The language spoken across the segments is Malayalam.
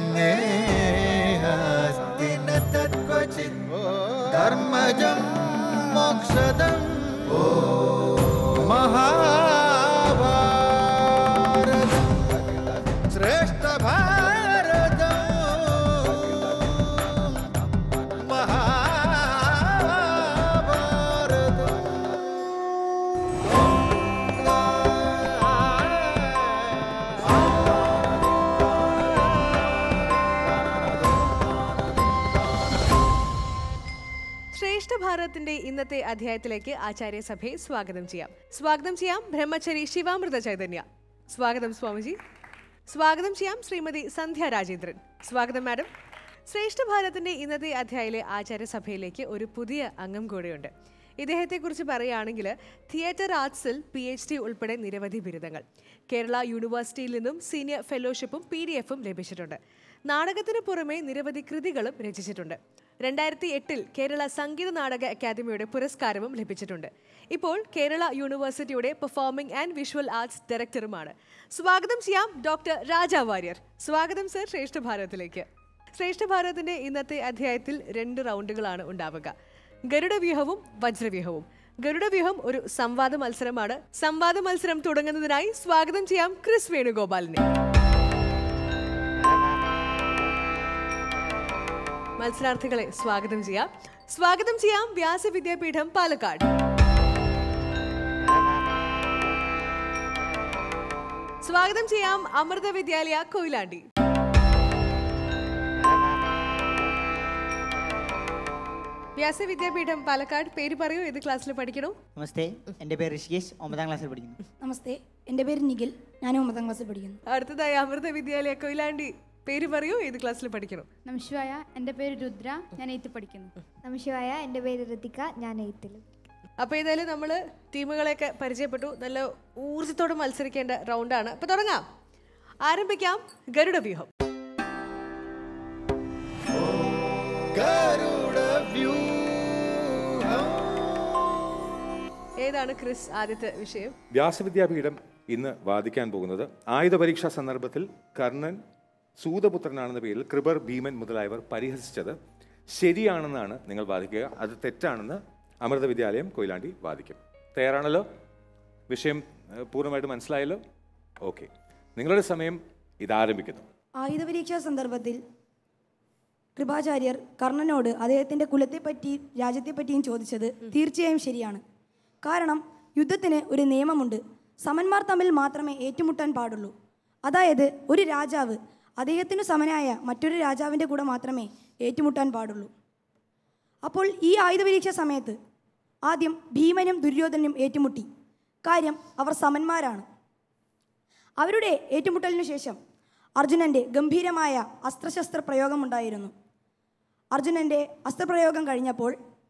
विज्ञेहास्ति न तत्क्वचित् धर्मजं मोक्षदं महाभारतम् श्रेष्ठभारतम् ശ്രേഷ്ഠ ഭാരതത്തിന്റെ ഇന്നത്തെ അധ്യായത്തിലേക്ക് ആചാര്യസഭയെ സ്വാഗതം ചെയ്യാം സ്വാഗതം ചെയ്യാം ബ്രഹ്മചരി ശിവാമൃത ചൈതന്യ സ്വാഗതം സ്വാമിജി സ്വാഗതം ചെയ്യാം ശ്രീമതി സന്ധ്യ രാജേന്ദ്രൻ സ്വാഗതം മാഡം ശ്രേഷ്ഠ ഭാരതത്തിന്റെ ഇന്നത്തെ അധ്യായയിലെ ആചാര്യസഭയിലേക്ക് ഒരു പുതിയ അംഗം കൂടെയുണ്ട് ഇദ്ദേഹത്തെക്കുറിച്ച് പറയുകയാണെങ്കിൽ തിയേറ്റർ ആർട്സിൽ പി എച്ച് ഡി ഉൾപ്പെടെ നിരവധി ബിരുദങ്ങൾ കേരള യൂണിവേഴ്സിറ്റിയിൽ നിന്നും സീനിയർ ഫെലോഷിപ്പും പി ഡി എഫും ലഭിച്ചിട്ടുണ്ട് നാടകത്തിന് പുറമെ നിരവധി കൃതികളും രചിച്ചിട്ടുണ്ട് രണ്ടായിരത്തി എട്ടിൽ കേരള സംഗീത നാടക അക്കാദമിയുടെ പുരസ്കാരവും ലഭിച്ചിട്ടുണ്ട് ഇപ്പോൾ കേരള യൂണിവേഴ്സിറ്റിയുടെ പെർഫോമിംഗ് ആൻഡ് വിഷ്വൽ ആർട്സ് ഡയറക്ടറുമാണ് സ്വാഗതം ചെയ്യാം ഡോക്ടർ രാജ വാര്യർ സ്വാഗതം സർ ശ്രേഷ്ഠ ഭാരതത്തിലേക്ക് ശ്രേഷ്ഠ ഭാരതത്തിന്റെ ഇന്നത്തെ അധ്യായത്തിൽ രണ്ട് റൗണ്ടുകളാണ് ഉണ്ടാവുക ഗരുഡവ്യൂഹവും വജ്രവ്യൂഹവും ഗരുഡവ്യൂഹം ഒരു സംവാദ മത്സരമാണ് സംവാദ മത്സരം തുടങ്ങുന്നതിനായി സ്വാഗതം ചെയ്യാം ക്രിസ് വേണുഗോപാലിനെ മത്സരാർത്ഥികളെ സ്വാഗതം ചെയ്യാം സ്വാഗതം ചെയ്യാം വ്യാസവിദ്യാപീഠം പാലക്കാട് സ്വാഗതം ചെയ്യാം അമൃത വിദ്യാലയ കൊയിലാണ്ടി വ്യാസവിദ്യാപീഠം പാലക്കാട് പേര് പറയൂ ഏത് ക്ലാസ്സിൽ പഠിക്കണോ നമസ്തേ എൻ്റെ പേര് ഋഷികേഷ് ഒമ്പതാം ക്ലാസ്സിൽ പഠിക്കുന്നു നമസ്തേ എൻ്റെ പേര് നിഖിൽ ഞാൻ ഒമ്പതാം ക്ലാസ്സിൽ പഠിക്കുന്നു അടുത്തതായി അമൃത വിദ്യാലയ കൊയിലാണ്ടി പേര് പറയൂ ഏത് ക്ലാസ്സിൽ പഠിക്കണം നമശിവായ എൻ്റെ പേര് രുദ്ര ഞാൻ എയ്ത്ത് പഠിക്കുന്നു നമശിവായ എൻ്റെ പേര് ഋതിക ഞാൻ എയ്ത്തിൽ അപ്പോൾ ഏതായാലും നമ്മൾ ടീമുകളെയൊക്കെ പരിചയപ്പെട്ടു നല്ല ഊർജ്ജത്തോടെ മത്സരിക്കേണ്ട റൗണ്ടാണ് അപ്പോൾ തുടങ്ങാം ആരംഭിക്കാം ഗരുഡ വ്യൂഹം ഏതാണ് ക്രിസ് ആദ്യത്തെ വിഷയം വ്യാസവിദ്യാപീഠം ഇന്ന് വാദിക്കാൻ പോകുന്നത് ആയുധ പരീക്ഷാ സന്ദർഭത്തിൽ കർണൻ സൂതപുത്രനാണെന്ന പേരിൽ കൃപർ ഭീമൻ മുതലായവർ പരിഹസിച്ചത് ശരിയാണെന്നാണ് നിങ്ങൾ വാദിക്കുക അത് തെറ്റാണെന്ന് അമൃത വിദ്യാലയം കൊയിലാണ്ടി വാദിക്കും തയ്യാറാണല്ലോ വിഷയം ഏഹ്, പൂർണ്ണമായിട്ട് മനസ്സിലായല്ലോ ഓക്കെ നിങ്ങളുടെ സമയം ഇതാരംഭിക്കുന്നു ആയുധ പരീക്ഷാ സന്ദർഭത്തിൽ കൃപാചാര്യർ കർണനോട് അദ്ദേഹത്തിൻ്റെ കുലത്തെപ്പറ്റി രാജ്യത്തെപ്പറ്റിയും ചോദിച്ചത് തീർച്ചയായും ശരിയാണ് കാരണം യുദ്ധത്തിന് ഒരു നിയമമുണ്ട് സമന്മാർ തമ്മിൽ മാത്രമേ ഏറ്റുമുട്ടാൻ പാടുള്ളൂ അതായത് ഒരു രാജാവ് അദ്ദേഹത്തിനു സമനായ മറ്റൊരു രാജാവിൻ്റെ കൂടെ മാത്രമേ ഏറ്റുമുട്ടാൻ പാടുള്ളൂ അപ്പോൾ ഈ ആയുധ പരീക്ഷ സമയത്ത് ആദ്യം ഭീമനും ദുര്യോധനും ഏറ്റുമുട്ടി കാര്യം അവർ സമന്മാരാണ് അവരുടെ ഏറ്റുമുട്ടലിനു ശേഷം അർജുനൻ്റെ ഗംഭീരമായ അസ്ത്രശസ്ത്ര പ്രയോഗമുണ്ടായിരുന്നു അർജുനൻ്റെ അസ്ത്രപ്രയോഗം കഴിഞ്ഞപ്പോൾ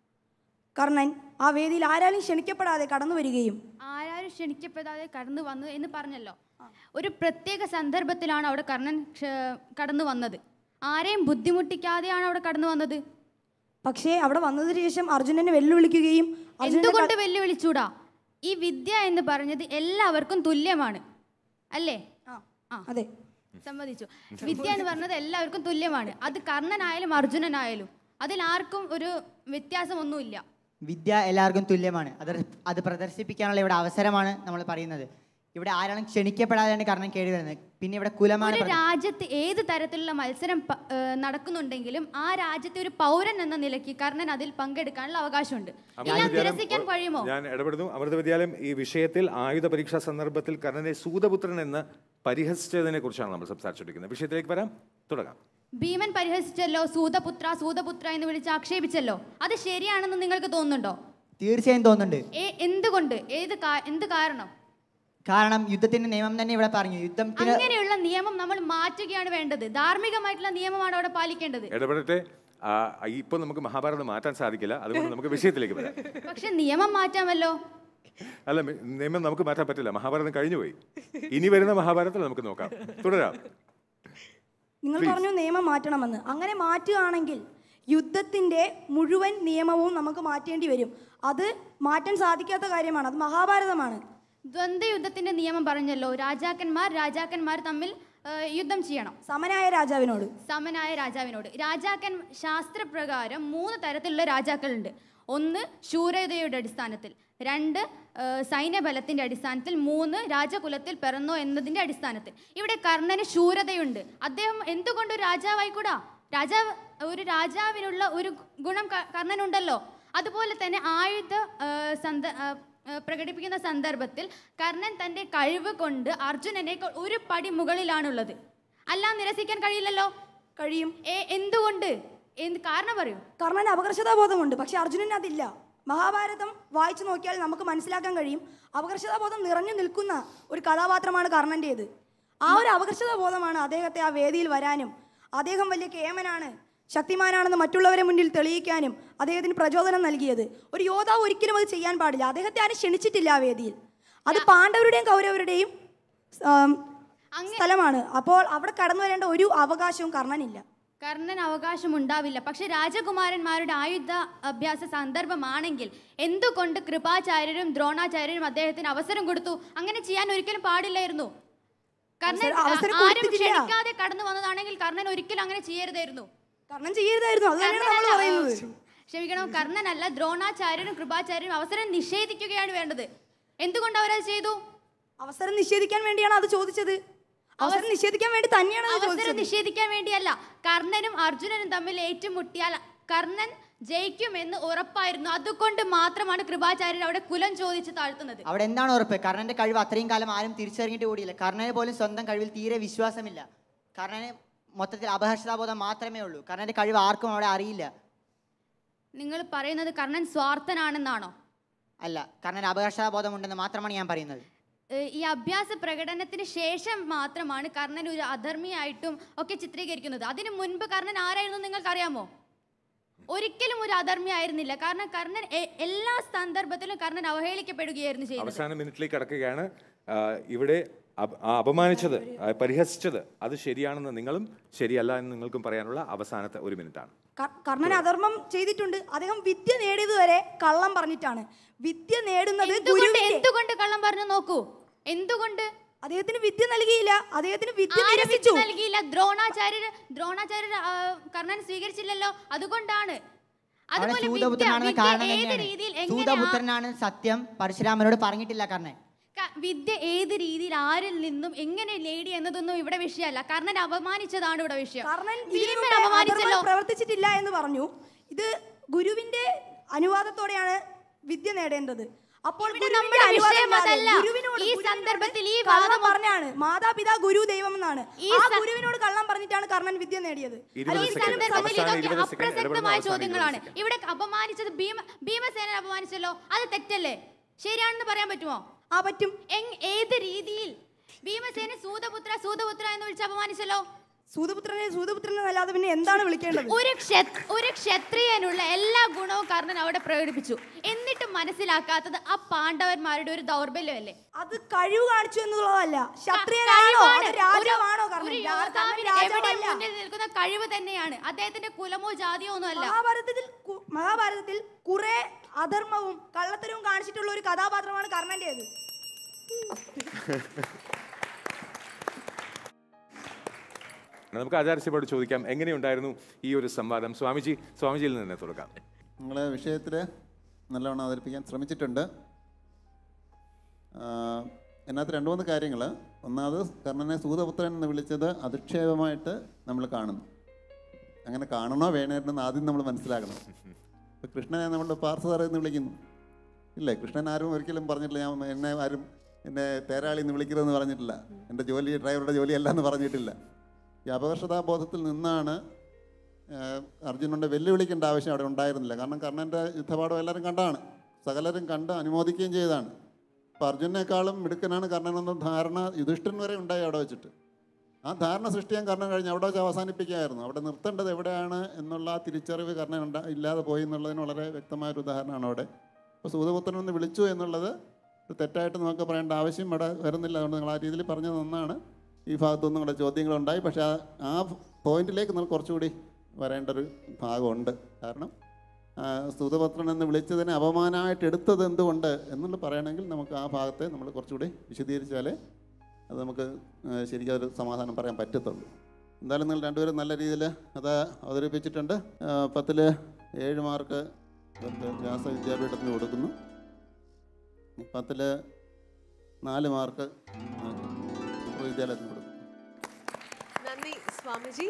കർണൻ ആ വേദിയിൽ ആരാലും ക്ഷണിക്കപ്പെടാതെ കടന്നു വരികയും ആരാരും ക്ഷണിക്കപ്പെടാതെ കടന്നു വന്നു എന്ന് പറഞ്ഞല്ലോ ഒരു പ്രത്യേക സന്ദർഭത്തിലാണ് അവിടെ കർണൻ ക്ഷ- കടന്നു വന്നത് ആരെയും ബുദ്ധിമുട്ടിക്കാതെയാണ് അവിടെ കടന്നു വന്നത് പക്ഷേ അവിടെ വന്നതിന് ശേഷം അർജുനനെ വെല്ലുവിളിക്കുകയും അർജുനന്റെ എന്തുകൊണ്ട് വെല്ലുവിളിച്ചൂടാ ഈ വിദ്യ എന്ന് പറഞ്ഞത് എല്ലാവർക്കും തുല്യമാണ് അല്ലേ ആ, ആ. അതെ സമ്മതിച്ചു വിദ്യ എന്ന് പറഞ്ഞത് എല്ലാവർക്കും തുല്യമാണ് അത് കർണനായാലും അർജുനനായാലും അതിൽ ആർക്കും ഒരു വ്യത്യാസമൊന്നുമില്ല വിദ്യ എല്ലാവർക്കും തുല്യമാണ് അത് അത് പ്രദർശിപ്പിക്കാനുള്ള ഇവിടെ അവസരമാണ് നമ്മൾ പറയുന്നത് ഇവിടെ ആരാണ് ക്ഷണിക്കപ്പെടാതെയാണ് കാരണം കേടി വരുന്നത് പിന്നെ ഇവിടെ കുലമാണ് ഒരു പ്രധാനം. രാജ്യത്ത് ഏത് തരത്തിലുള്ള മത്സരം പ- ഏഹ് നടക്കുന്നുണ്ടെങ്കിലും ആ രാജ്യത്തെ ഒരു പൗരൻ എന്ന നിലയ്ക്ക് കർണൻ അതിൽ പങ്കെടുക്കാനുള്ള അവകാശമുണ്ട് എല്ലാം നിരസിക്കാൻ കഴിയുമോ ഞാൻ ഇടപെടുന്നു അമൃത വിദ്യാലയം ഈ വിഷയത്തിൽ ആയുധ പരീക്ഷാ സന്ദർഭത്തിൽ കർണനെ സൂതപുത്രൻ എന്ന് പരിഹസിച്ചതിനെ കുറിച്ചാണ് നമ്മൾ സംസാരിച്ചുകൊണ്ടിരിക്കുന്നത് വിഷയത്തിലേക്ക് വരാം തുടങ്ങാം ഭീമൻ പരിഹസിച്ചല്ലോ സൂതപുത്ര സൂതപുത്ര എന്ന് വിളിച്ച് ആക്ഷേപിച്ചല്ലോ അത് ശരിയാണെന്ന് നിങ്ങൾക്ക് തോന്നുന്നുണ്ടോ തീർച്ചയായും തോന്നുന്നുണ്ട് ഏ എന്തുകൊണ്ട് ഏത് കാ- എന്ത് കാരണം കാരണം യുദ്ധത്തിന്റെ നിയമം തന്നെ ഇവിടെ പറഞ്ഞു യുദ്ധത്തിന് അങ്ങനെയുള്ള നിയമം നമ്മൾ മാറ്റുകയാണ് വേണ്ടത് ധാർമ്മികമായിട്ടുള്ള നിയമമാണ് അവിടെ പാലിക്കേണ്ടത് ഇടപെടട്ടെ ആ, ഇപ്പൊ നമുക്ക് മഹാഭാരതം മാറ്റാൻ സാധിക്കില്ല അതുകൊണ്ട് നമുക്ക് വിഷയത്തിലേക്ക് വരാം പക്ഷെ നിയമം മാറ്റാമല്ലോ അല്ല മി- നിയമം നമുക്ക് മാറ്റാൻ പറ്റില്ല മഹാഭാരതം കഴിഞ്ഞുപോയി ഇനി വരുന്ന മഹാഭാരതത്തിൽ നമുക്ക് നോക്കാം തുടരാം നിങ്ങൾ പറഞ്ഞു നിയമം മാറ്റണമെന്ന് അങ്ങനെ മാറ്റുകയാണെങ്കിൽ യുദ്ധത്തിൻ്റെ മുഴുവൻ നിയമവും നമുക്ക് മാറ്റേണ്ടി വരും അത് മാറ്റാൻ സാധിക്കാത്ത കാര്യമാണ് അത് മഹാഭാരതമാണ് ദ്വന്ദ്വ യുദ്ധത്തിന്റെ നിയമം പറഞ്ഞല്ലോ രാജാക്കന്മാർ രാജാക്കന്മാർ തമ്മിൽ ഏഹ്, യുദ്ധം ചെയ്യണം സമനായ രാജാവിനോട് സമനായ രാജാവിനോട് രാജാക്കൻ ശാസ്ത്രപ്രകാരം മൂന്ന് തരത്തിലുള്ള രാജാക്കളുണ്ട് ഒന്ന് ശൂരതയുടെ അടിസ്ഥാനത്തിൽ രണ്ട് ഏഹ്, സൈന്യബലത്തിന്റെ അടിസ്ഥാനത്തിൽ മൂന്ന് രാജകുലത്തിൽ പിറന്നോ എന്നതിന്റെ അടിസ്ഥാനത്തിൽ ഇവിടെ കർണന് ശൂരതയുണ്ട് അദ്ദേഹം എന്തുകൊണ്ട് ഒരു രാജാവായിക്കൂടാ രാജാവ് ഒരു രാജാവിനുള്ള ഒരു ഗുണം ക- കർണനുണ്ടല്ലോ അതുപോലെ തന്നെ ആയുധ ഏഹ്, സന്ദ ഏഹ്, ഏഹ്, പ്രകടിപ്പിക്കുന്ന സന്ദർഭത്തിൽ കർണൻ തന്റെ കഴിവ് കൊണ്ട് അർജുനനേക്കാൾ ഒരു പടി മുകളിലാണുള്ളത് അല്ലാതെ നിരസിക്കാൻ കഴിയില്ലല്ലോ കഴിയും ഏ എന്തുകൊണ്ട് എന്ത് കാരണം പറയൂ കർണന് അപകർഷതാബോധമുണ്ട് പക്ഷെ അർജുനന് അതില്ല മഹാഭാരതം വായിച്ചു നോക്കിയാൽ നമുക്ക് മനസ്സിലാക്കാൻ കഴിയും അപകർഷതാബോധം നിറഞ്ഞു നിൽക്കുന്ന ഒരു കഥാപാത്രമാണ് കർണൻ്റേത് ആ ഒരു അപകർഷതാബോധമാണ് അദ്ദേഹത്തെ ആ വേദിയിൽ വരാനും അദ്ദേഹം വലിയ കേമനാണ് ശക്തിമാനാണെന്ന് മറ്റുള്ളവരെ മുന്നിൽ തെളിയിക്കാനും അദ്ദേഹത്തിന് പ്രചോദനം നൽകിയത് ഒരു യോദ്ധാവ് ഒരിക്കലും അത് ചെയ്യാൻ പാടില്ല അദ്ദേഹത്തെ ആരും ക്ഷണിച്ചിട്ടില്ല ആ വേദിയിൽ അത് പാണ്ഡവരുടെയും കൗരവരുടെയും ആം, സ്ഥലമാണ് അപ്പോൾ അവിടെ കടന്നു വരേണ്ട ഒരു അവകാശവും കർണനില്ല കർണൻ അവകാശം ഉണ്ടാവില്ല പക്ഷെ രാജകുമാരന്മാരുടെ ആയുധ അഭ്യാസ സന്ദർഭമാണെങ്കിൽ എന്തുകൊണ്ട് കൃപാചാര്യരും ദ്രോണാചാര്യരും അദ്ദേഹത്തിന് അവസരം കൊടുത്തു അങ്ങനെ ചെയ്യാൻ ഒരിക്കലും പാടില്ലായിരുന്നു കർണൻ അവസരം- അവസരം ആരും കൊടുത്തിട്ടില്ല. ക്ഷണിക്കാതെ കടന്നു വന്നതാണെങ്കിൽ കർണൻ ഒരിക്കലും അങ്ങനെ ചെയ്യരുതായിരുന്നു കർണൻ ചെയ്യരുതായിരുന്നു അത് തന്നെയാണ് നമ്മൾ കർണനല്ല, പറയുന്നത് ക്ഷമിക്കണം കർണനല്ല ദ്രോണാചാര്യരും കൃപാചാര്യരും അവസരം നിഷേധിക്കുകയാണ് വേണ്ടത് എന്തുകൊണ്ട് അവരത് ചെയ്തു അവസരം നിഷേധിക്കാൻ വേണ്ടിയാണ് അത് ചോദിച്ചത് അവസരം നിഷേധിക്കാൻ വേണ്ടി തന്നെയാണ് അത് അവസരം ചോദിച്ചത് നിഷേധിക്കാൻ വേണ്ടിയല്ല കർണനും അർജുനനും തമ്മിൽ ഏറ്റുമുട്ടിയാൽ കർണൻ ജയിക്കുമെന്ന് ഉറപ്പായിരുന്നു അതുകൊണ്ട് മാത്രമാണ് കൃപാചാര്യർ അവിടെ കുലം ചോദിച്ച് താഴ്ത്തുന്നത് അവിടെ എന്താണ് ഉറപ്പ് കർണന്റെ കഴിവ് അത്രയും കാലം ആരും തിരിച്ചറിഞ്ഞിട്ട് കൂടിയില്ല കർണന് പോലും സ്വന്തം കഴിവിൽ തീരെ വിശ്വാസമില്ല കർണന് മൊത്തത്തിൽ അപഹർഷതാബോധം മാത്രമേ ഉള്ളൂ കർണന്റെ കഴിവ് ആർക്കും അവിടെ അറിയില്ല നിങ്ങൾ പറയുന്നത് കർണൻ സ്വാർത്ഥനാണെന്നാണോ അല്ല കർണന് അപകർഷതാബോധം ഉണ്ടെന്ന് മാത്രമാണ് ഞാൻ പറയുന്നത് ഏഹ് ഈ അഭ്യാസ പ്രകടനത്തിന് ശേഷം മാത്രമാണ് കർണൻ ഒരു അധർമ്മിയായിട്ടും ഒക്കെ ചിത്രീകരിക്കുന്നത് അതിനു മുൻപ് കർണൻ ആരായിരുന്നു നിങ്ങൾക്കറിയാമോ ഒരിക്കലും ഒരു അധർമ്മി ആയിരുന്നില്ല കാരണം കർണൻ എ- എല്ലാ സന്ദർഭത്തിലും കർണൻ അവഹേളിക്കപ്പെടുകയായിരുന്നു ചെയ്യുന്നത് അവസാന മിനിറ്റിലേക്ക് കടക്കുകയാണ് ആ, ഇവിടെ അപ- ആ അപമാനിച്ചത് ആ പരിഹസിച്ചത് അത് ശരിയാണെന്ന് നിങ്ങളും ശരിയല്ല എന്ന് നിങ്ങൾക്കും പറയാനുള്ള അവസാനത്തെ ഒരു മിനിറ്റാണ് കർ- കർണൻ അധർമ്മം ചെയ്തിട്ടുണ്ട് അദ്ദേഹം വിദ്യ നേടിയത് വരെ കള്ളം പറഞ്ഞിട്ടാണ് വിദ്യ നേടുന്നത് എന്തുകൊണ്ട് ഗുരുവിന്റെ എന്തുകൊണ്ട് കള്ളം പറഞ്ഞു നോക്കൂ എന്തുകൊണ്ട് അദ്ദേഹത്തിന് വിദ്യ നൽകിയില്ല അദ്ദേഹത്തിന് വിദ്യ ആരും നിരസിച്ചു വിദ്യ നൽകിയില്ല ദ്രോണാചാര്യർ ദ്രോണാചാര്യർ ആ, കർണൻ സ്വീകരിച്ചില്ലല്ലോ അതുകൊണ്ടാണ് അവിടെ അതുപോലെ വിദ്യ സൂതപുത്രനാണെന്ന വിദ്യ കാരണം ഏത് തന്നെയാണ് രീതിയിൽ എങ്ങനെ സൂതപുത്രനാണ് സത്യം പരശുരാമനോട് പറഞ്ഞിട്ടില്ല കർണൻ ക- വിദ്യ ഏത് രീതിയിൽ ആരിൽ നിന്നും എങ്ങനെ നേടി എന്നതൊന്നും ഇവിടെ വിഷയമല്ല കർണൻ അപമാനിച്ചതാണ് ഇവിടെ വിഷയം കർണൻ ഇതിനു ഭീമൻ മുമ്പേ അപമാനിച്ചല്ലോ അധർമ്മം പ്രവർത്തിച്ചിട്ടില്ല എന്ന് പറഞ്ഞു ഇത് ഗുരുവിന്റെ അനുവാദത്തോടെയാണ് വിദ്യ നേടേണ്ടത് അപ്പോൾ ഇവിടെ ഗുരുവിന്റെ നമ്മുടെ അനുവാദം വിഷയം ഇല്ലാതെ അതല്ല. ഗുരുവിനോട് ഈ ഗുരുവിനോട് സന്ദർഭത്തിൽ ഈ കള്ളം വാദം പറഞ്ഞാണ് മാതാപിതാ ഗുരു ദൈവം എന്നാണ് ഈ ആ സ- ഗുരുവിനോട് കള്ളം പറഞ്ഞിട്ടാണ് കർണൻ വിദ്യ നേടിയത് ഇരുപത് ഈ സെക്കൻഡ് സന്ദർഭത്തിൽ അവസാന ഇതൊക്കെ ഇരുപത് സെക്കൻഡ് അപ്രസക്തമായ ഇടപെടുന്ന ചോദ്യങ്ങളാണ് അവസാന ഇരുപത് ഇവിടെ അപമാനിച്ചത് ഭീമ ഭീമസേനനെ അപമാനിച്ചല്ലോ അത് തെറ്റല്ലേ ശരിയാണെന്ന് പറയാൻ പറ്റുമോ ആ പറ്റും എങ് ഏത് രീതിയിൽ ഭീമസേന സൂതപുത്ര സൂതപുത്ര എന്ന് വിളിച്ച് അപമാനിച്ചല്ലോ സൂതപുത്രനെ സൂതപുത്രനെ അല്ലാതെ പിന്നെ എന്താണ് വിളിക്കേണ്ടത് ഒരു ക്ഷത് ഒരു ക്ഷത്രിയനുള്ള എല്ലാ ഗുണവും കർണൻ അവിടെ പ്രകടിപ്പിച്ചു എന്നിട്ടും മനസ്സിലാക്കാത്തത് ആ പാണ്ഡവന്മാരുടെ ഒരു ദൗർബല്യമല്ലേ അത് കഴിവ് കാണിച്ചു എന്നുള്ളതല്ല ക്ഷത്രിയനാണോ കഴിവാണ്. അത് രാജാവാണോ ഒരു- കർണൻ ഒരു രാ- കർണൻ യോദ്ധാവിന് എവിടെ രാജാവല്ല മുന്നിൽ നിൽക്കുന്ന കഴിവ് തന്നെയാണ് അദ്ദേഹത്തിന്റെ കുലമോ ജാതിയോ ഒന്നും അല്ല മഹാഭാരതത്തിൽ കു- മഹാഭാരതത്തിൽ കുറെ അധർമ്മവും കള്ളത്തരവും കാണിച്ചിട്ടുള്ള ഒരു കഥാപാത്രമാണ് കർണന്റേത് നമുക്ക് ആചാര്യസഭയോട് ചോദിക്കാം എങ്ങനെയുണ്ടായിരുന്നു ഈ ഒരു സംവാദം സ്വാമിജി സ്വാമിജിയിൽ നിന്ന് തന്നെ തുടങ്ങാം നിങ്ങൾ വിഷയത്തിൽ നല്ലവണ്ണം അവതരിപ്പിക്കാൻ ശ്രമിച്ചിട്ടുണ്ട് ആഹ് ഇതിനകത്ത് രണ്ട് മൂന്ന് കാര്യങ്ങൾ ഒന്നാമത് കർണനെ സൂതപുത്രൻ എന്ന് വിളിച്ചത് അധിക്ഷേപമായിട്ട് നമ്മൾ കാണുന്നു അങ്ങനെ കാണണോ വേണേണ്ടെന്ന് ആദ്യം നമ്മൾ മനസ്സിലാക്കണം ഇപ്പോൾ കൃഷ്ണനെ നമ്മൾ പാർത്ഥസാർ എന്ന് വിളിക്കുന്നു ഇല്ലേ കൃഷ്ണൻ ആരും ഒരിക്കലും പറഞ്ഞിട്ടില്ല ഞാൻ എന്നെ ആരും എന്നെ തേരാളി എന്ന് വിളിക്കരുതെന്ന് പറഞ്ഞിട്ടില്ല എൻ്റെ ജോലി ഡ്രൈവറുടെ ജോലിയല്ല എന്ന് പറഞ്ഞിട്ടില്ല ഈ അപകർഷതാബോധത്തിൽ നിന്നാണ് ഏഹ് അർജുനൻ്റെ വെല്ലുവിളിക്കേണ്ട ആവശ്യം അവിടെ ഉണ്ടായിരുന്നില്ല കാരണം കർണൻ്റെ യുദ്ധപാഠം എല്ലാവരും കണ്ടാണ് സകലരും കണ്ട് അനുമോദിക്കുകയും ചെയ്തതാണ് അപ്പോൾ അർജുനേക്കാളും മിടുക്കനാണ് കർണനെന്ന ധാരണ യുധിഷ്ഠിരൻ വരെ ഉണ്ടായി അവിടെ വെച്ചിട്ട് ആ ധാരണ സൃഷ്ടിക്കാൻ കർണൻ കഴിഞ്ഞ് അവിടെ വെച്ച് അവസാനിപ്പിക്കുകയായിരുന്നു അവിടെ നിർത്തേണ്ടത് എവിടെയാണ് എന്നുള്ള ആ തിരിച്ചറിവ് കർണൻ ഉണ്ടാ ഇല്ലാതെ പോയി എന്നുള്ളതിന് വളരെ വ്യക്തമായൊരു ഉദാഹരണമാണ് അവിടെ അപ്പോൾ സൂതപുത്രൻ എന്ന് വിളിച്ചു എന്നുള്ളത് ഒരു തെറ്റായിട്ട് നമുക്ക് പറയേണ്ട ആവശ്യം ഇവിടെ വരുന്നില്ല അതുകൊണ്ട് നിങ്ങൾ ആ രീതിയിൽ പറഞ്ഞത് നന്നാണ് ഈ ഭാഗത്തുനിന്നും കൂടെ ചോദ്യങ്ങളുണ്ടായി പക്ഷേ ആ ആ പോയിന്റിലേക്ക് നമ്മൾ കുറച്ചുകൂടി വരേണ്ട ഒരു ഭാഗമുണ്ട് കാരണം ആ, സ്തുതപത്രൻ എന്ന് വിളിച്ചതിനെ അപമാനമായിട്ട് എടുത്തത് എന്തുകൊണ്ട് എന്നുള്ള പറയണമെങ്കിൽ നമുക്ക് ആ ഭാഗത്തെ നമ്മൾ കുറച്ചുകൂടി വിശദീകരിച്ചാലേ അത് നമുക്ക് ആ, ശരിക്കും ഒരു സമാധാനം പറയാൻ പറ്റത്തുള്ളൂ എന്തായാലും നിങ്ങൾ രണ്ടുപേരും നല്ല രീതിയിൽ അത് അവതരിപ്പിച്ചിട്ടുണ്ട് ആ, പത്തില് ഏഴ് മാർക്ക് ഇവർക്ക് വ്യാസ വിദ്യാപീഠത്തിന് കൊടുക്കുന്നു പത്തില് നാല് മാർക്ക് വിദ്യാലയത്തിന് കൊടുക്കുന്നു നന്ദി സ്വാമിജി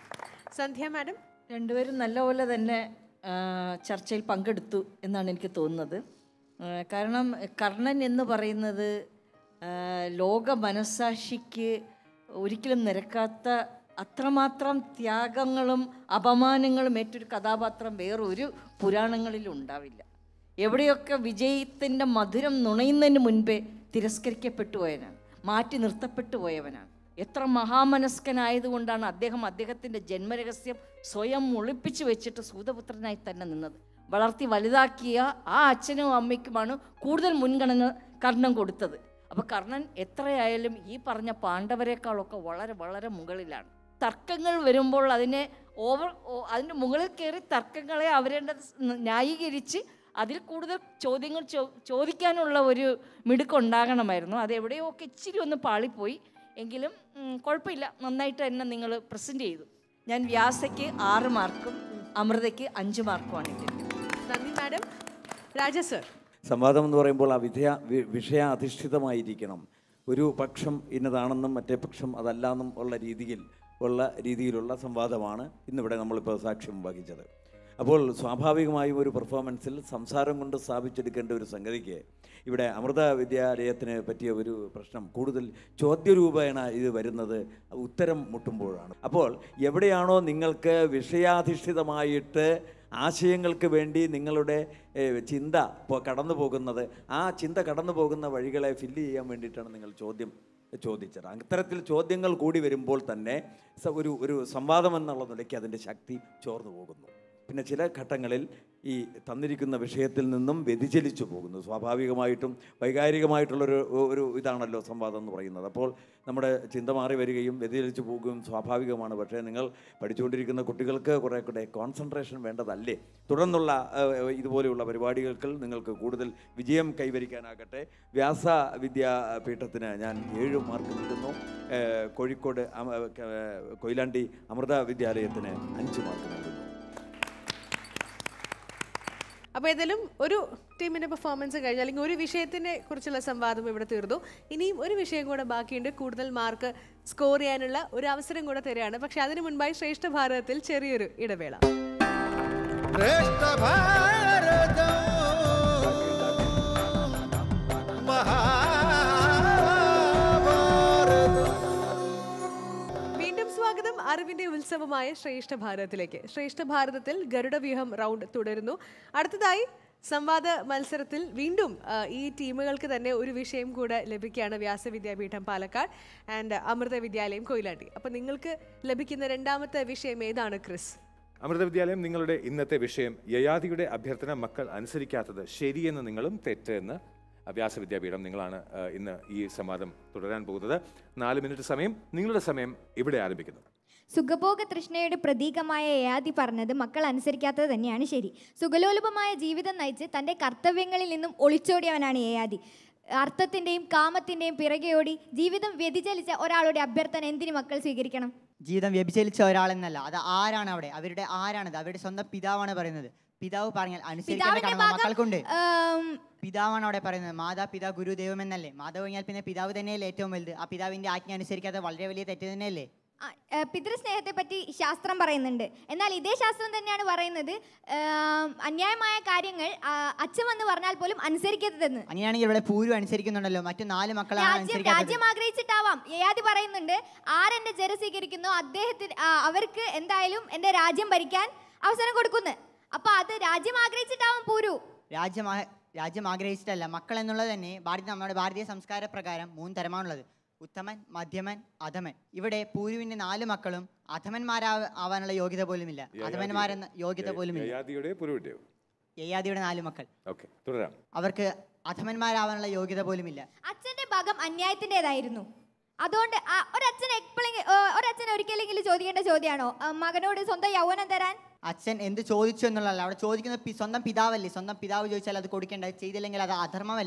സന്ധ്യ മാഡം രണ്ടുപേരും നല്ലപോലെ തന്നെ ആ, ചർച്ചയിൽ പങ്കെടുത്തു എന്നാണ് എനിക്ക് തോന്നുന്നത് ആ, കാരണം കർണൻ എന്ന് പറയുന്നത് ആ, ലോക മനസ്സാക്ഷിക്ക് ഒരിക്കലും നിരക്കാത്ത അത്രമാത്രം ത്യാഗങ്ങളും അപമാനങ്ങളും ഏറ്റൊരു കഥാപാത്രം വേറൊരു പുരാണങ്ങളിലും ഉണ്ടാവില്ല എവിടെയൊക്കെ വിജയത്തിൻ്റെ മധുരം നുണയുന്നതിന് മുൻപേ തിരസ്കരിക്കപ്പെട്ടു പോയവനാണ് മാറ്റി നിർത്തപ്പെട്ടു പോയവനാണ് എത്ര മഹാമനസ്കനായതുകൊണ്ടാണ് അദ്ദേഹം അദ്ദേഹത്തിൻ്റെ ജന്മരഹസ്യം സ്വയം ഒളിപ്പിച്ചു വെച്ചിട്ട് സൂതപുത്രനായി തന്നെ നിന്നത് വളർത്തി വലുതാക്കിയ ആ അച്ഛനും അമ്മയ്ക്കുമാണ് കൂടുതൽ മുൻഗണന കർണൻ കൊടുത്തത് അപ്പോൾ കർണൻ എത്രയായാലും ഈ പറഞ്ഞ പാണ്ഡവരെക്കാളൊക്കെ വളരെ വളരെ മുകളിലാണ് തർക്കങ്ങൾ വരുമ്പോൾ അതിനെ ഓവർ ഓ- അതിൻ്റെ മുകളിൽ കയറി തർക്കങ്ങളെ അവരുടെ ന്യായീകരിച്ച് അതിൽ കൂടുതൽ ചോദ്യങ്ങൾ ചോ ചോദിക്കാനുള്ള ഒരു മിടുക്കുണ്ടാകണമായിരുന്നു അത് എവിടെയൊക്കെ ഇച്ചിരി ഒന്ന് പാളിപ്പോയി എങ്കിലും ഉം, കുഴപ്പമില്ല നന്നായിട്ട് തന്നെ നിങ്ങൾ പ്രസൻറ്റ് ചെയ്തു ഞാൻ വ്യാസയ്ക്ക് ആറ് മാർക്കും അമൃതയ്ക്ക് അഞ്ച് മാർക്കുമാണ് ഇട്ടിരിക്കുന്നത് നന്ദി മാഡം രാജ സർ സംവാദം എന്ന് പറയുമ്പോൾ ആ വിധയ വി- വിഷയാധിഷ്ഠിതമായിരിക്കണം ഒരു പക്ഷം ഇന്നതാണെന്നും മറ്റേ പക്ഷം അതല്ല എന്നും ഉള്ള രീതിയിൽ ഉള്ള രീതിയിലുള്ള സംവാദമാണ് ഇന്നിവിടെ നമ്മളിപ്പോൾ സാക്ഷ്യം വഹിച്ചത് അപ്പോൾ സ്വാഭാവികമായും ഒരു പെർഫോമൻസിൽ സംസാരം കൊണ്ട് സ്ഥാപിച്ചെടുക്കേണ്ട ഒരു സംഗതിക്ക് ഇവിടെ അമൃത വിദ്യാലയത്തിന് പറ്റിയ ഒരു പ്രശ്നം കൂടുതൽ ചോദ്യരൂപേണ ഇത് വരുന്നത് ഉത്തരം മുട്ടുമ്പോഴാണ് അപ്പോൾ എവിടെയാണോ നിങ്ങൾക്ക് വിഷയാധിഷ്ഠിതമായിട്ട് ആശയങ്ങൾക്ക് വേണ്ടി നിങ്ങളുടെ ഏഹ്, ചിന്ത ഇപ്പോൾ കടന്നു പോകുന്നത് ആ ചിന്ത കടന്നു പോകുന്ന വഴികളെ ഫില്ല് ചെയ്യാൻ വേണ്ടിയിട്ടാണ് നിങ്ങൾ ചോദ്യം ചോദിച്ചത് അത്തരത്തിൽ ചോദ്യങ്ങൾ കൂടി വരുമ്പോൾ തന്നെ സ- ഒരു ഒരു സംവാദം എന്നുള്ള നിലയ്ക്ക് അതിൻ്റെ ശക്തി ചോർന്നു പോകുന്നു പിന്നെ ചില ഘട്ടങ്ങളിൽ ഈ തന്നിരിക്കുന്ന വിഷയത്തിൽ നിന്നും വ്യതിചലിച്ചു പോകുന്നു സ്വാഭാവികമായിട്ടും വൈകാരികമായിട്ടുള്ളൊരു ഒരു ഇതാണല്ലോ സംവാദം എന്ന് പറയുന്നത് അപ്പോൾ നമ്മുടെ ചിന്ത മാറി വരികയും വ്യതിചലിച്ചു പോകുകയും സ്വാഭാവികമാണ് പക്ഷേ നിങ്ങൾ പഠിച്ചുകൊണ്ടിരിക്കുന്ന കുട്ടികൾക്ക് കുറേ കൂടെ കോൺസെൻട്രേഷൻ വേണ്ടതല്ലേ തുടർന്നുള്ള ഏഹ്, ഇതുപോലെയുള്ള പരിപാടികൾക്ക് നിങ്ങൾക്ക് കൂടുതൽ വിജയം കൈവരിക്കാനാകട്ടെ വ്യാസ വിദ്യാപീഠത്തിന് ഞാൻ ഏഴ് മാർക്ക് നൽകുന്നു ഏഹ്, കോഴിക്കോട് അമ- ഏഹ്, കൊയിലാണ്ടി അമൃത വിദ്യാലയത്തിന് അഞ്ച് മാർക്ക് നൽകുന്നു അപ്പോൾ ഏതായാലും ഒരു ടീമിന്റെ പെർഫോമൻസ് കഴിഞ്ഞ് അല്ലെങ്കിൽ ഒരു വിഷയത്തിനെ കുറിച്ചുള്ള സംവാദം ഇവിടെ തീർന്നു ഇനിയും ഒരു വിഷയം കൂടെ ബാക്കിയുണ്ട് കൂടുതൽ മാർക്ക് സ്കോർ ചെയ്യാനുള്ള ഒരു അവസരം കൂടെ തരികയാണ് പക്ഷെ അതിനു മുൻപായി ശ്രേഷ്ഠ ഭാരതത്തിൽ ചെറിയൊരു ഇടവേള ശ്രേഷ്ഠ ഭാരതം മഹാഭാരതം വീണ്ടും സ്വാഗതം അറിവിന്റെ ഉത്സവമായ ശ്രേഷ്ഠ ഭാരതത്തിലേക്ക് ശ്രേഷ്ഠ ഭാരതത്തിൽ ഗരുഡവ്യൂഹം റൗണ്ട് തുടരുന്നു അടുത്തതായി സംവാദ മത്സരത്തിൽ വീണ്ടും ആ, ഈ ടീമുകൾക്ക് തന്നെ ഒരു വിഷയം കൂടെ ലഭിക്കുകയാണ് വ്യാസവിദ്യാപീഠം പാലക്കാട് ആൻഡ് അമൃത വിദ്യാലയം കൊയിലാണ്ടി അപ്പൊ നിങ്ങൾക്ക് ലഭിക്കുന്ന രണ്ടാമത്തെ വിഷയം ഏതാണ് ക്രിസ് അമൃത വിദ്യാലയം നിങ്ങളുടെ ഇന്നത്തെ വിഷയം യയാതിയുടെ അഭ്യർത്ഥന മക്കൾ അനുസരിക്കാത്തത് ശരിയെന്ന് നിങ്ങളും തെറ്റ് എന്ന് വ്യാസവിദ്യാപീഠം നിങ്ങളാണ് ആ, ഇന്ന് ഈ സംവാദം തുടരാൻ പോകുന്നത് നാല് മിനിറ്റ് സമയം നിങ്ങളുടെ സമയം ഇവിടെ ആരംഭിക്കുന്നു സുഖഭോഗ തൃഷ്ണയുടെ പ്രതീകമായ യയാതി പറഞ്ഞത് മക്കൾ അനുസരിക്കാത്തത് തന്നെയാണ് ശരി സുഖലോലുപമായ ജീവിതം നയിച്ച് തൻ്റെ കർത്തവ്യങ്ങളിൽ നിന്നും ഒളിച്ചോടിയവനാണ് യയാതി അർത്ഥത്തിൻ്റെയും കാമത്തിൻ്റെയും പിറകെയോടി ജീവിതം വ്യതിചലിച്ച ഒരാളുടെ അഭ്യർത്ഥന എന്തിന് മക്കൾ സ്വീകരിക്കണം ജീവിതം വ്യഭിചലിച്ച ഒരാളെന്നല്ല അത് ആരാണ് അവിടെ അവരുടെ ആരാണത് അവരുടെ സ്വന്തം പിതാവാണ് പറയുന്നത് പിതാവ് പറഞ്ഞാൽ അനുസരിക്കേണ്ട പിതാവിന്റെ കടമ ഭാഗം മക്കൾക്കുണ്ട് ആം, പിതാവാണ് അവിടെ പറയുന്നത് മാതാപിതാ ഗുരു ദൈവം എന്നല്ലേ മാതാവ് കഴിഞ്ഞാൽ പിന്നെ പിതാവ് തന്നെയല്ലേ ഏറ്റവും വലുത് ആ പിതാവിന്റെ ആജ്ഞ അനുസരിക്കാത്ത വളരെ വലിയ തെറ്റ് തന്നെയല്ലേ ആ, ഏ, പിതൃസ്നേഹത്തെ പറ്റി ശാസ്ത്രം പറയുന്നുണ്ട് എന്നാൽ ഇതേ ശാസ്ത്രം തന്നെയാണ് പറയുന്നത് ആം, അന്യായമായ കാര്യങ്ങൾ ആ, അച്ഛൻ വന്ന് പറഞ്ഞാൽ പോലും അനുസരിക്കരുതെന്ന് അങ്ങനെയാണെങ്കിൽ ഇവിടെ പൂരു അനുസരിക്കുന്നുണ്ടല്ലോ മറ്റു നാല് മക്കളാണ് രാജ്യം അനുസരിക്കാത്തത് രാജ്യം ആഗ്രഹിച്ചിട്ടാവാം യയാതി പറയുന്നുണ്ട് ആരെന്റെ ജര സ്വീകരിക്കുന്നു അദ്ദേഹത്തിന് ആ, അവർക്ക് എന്തായാലും എന്റെ രാജ്യം ഭരിക്കാൻ അവസരം കൊടുക്കുന്നു അപ്പൊ അത് രാജ്യം ആഗ്രഹിച്ചിട്ടാവാം പൂരു രാജ്യം ആ- രാജ്യം ആഗ്രഹിച്ചിട്ടല്ല മക്കൾ എന്നുള്ളത് തന്നെ ഭാരത നമ്മുടെ ഭാരതീയ സംസ്കാര പ്രകാരം മൂന്ന് തരമാണുള്ളത് ഉത്തമൻ മധ്യമൻ അധമൻ ഇവിടെ പൂരുവിന്റെ നാല് മക്കളും അധമന്മാരാ ആവാനുള്ള യോഗ്യത പോലുമില്ല അധമന്മാരെന്ന യോഗ്യത പോലുമില്ല യയാതിയുടെ പുരുവിൻ്റെയോ യയാദിയുടെ നാല് മക്കൾ ഓക്കെ തുടരാം അവർക്ക് അധമന്മാരാവാനുള്ള യോഗ്യത പോലുമില്ല അച്ഛന്റെ ഭാഗം അന്യായത്തിൻ്റെതായിരുന്നു അതുകൊണ്ട് ആ, ഒരച്ഛൻ എപ്പോഴെങ്കിലും ഒരച്ഛൻ ഒരിക്കലെങ്കിലും ചോദിക്കേണ്ട ചോദ്യമാണോ ആ, മകനോട് സ്വന്തം യൗവനം തരാൻ അച്ഛൻ എന്ത് ചോദിച്ചു എന്നുള്ളതല്ല അവിടെ ചോദിക്കുന്നത് പി- സ്വന്തം പിതാവല്ലേ സ്വന്തം പിതാവ് ചോദിച്ചാൽ അത് കൊടുക്കേണ്ട ചെയ്തില്ലെങ്കിൽ അത് അധർമ്മമല്ലേ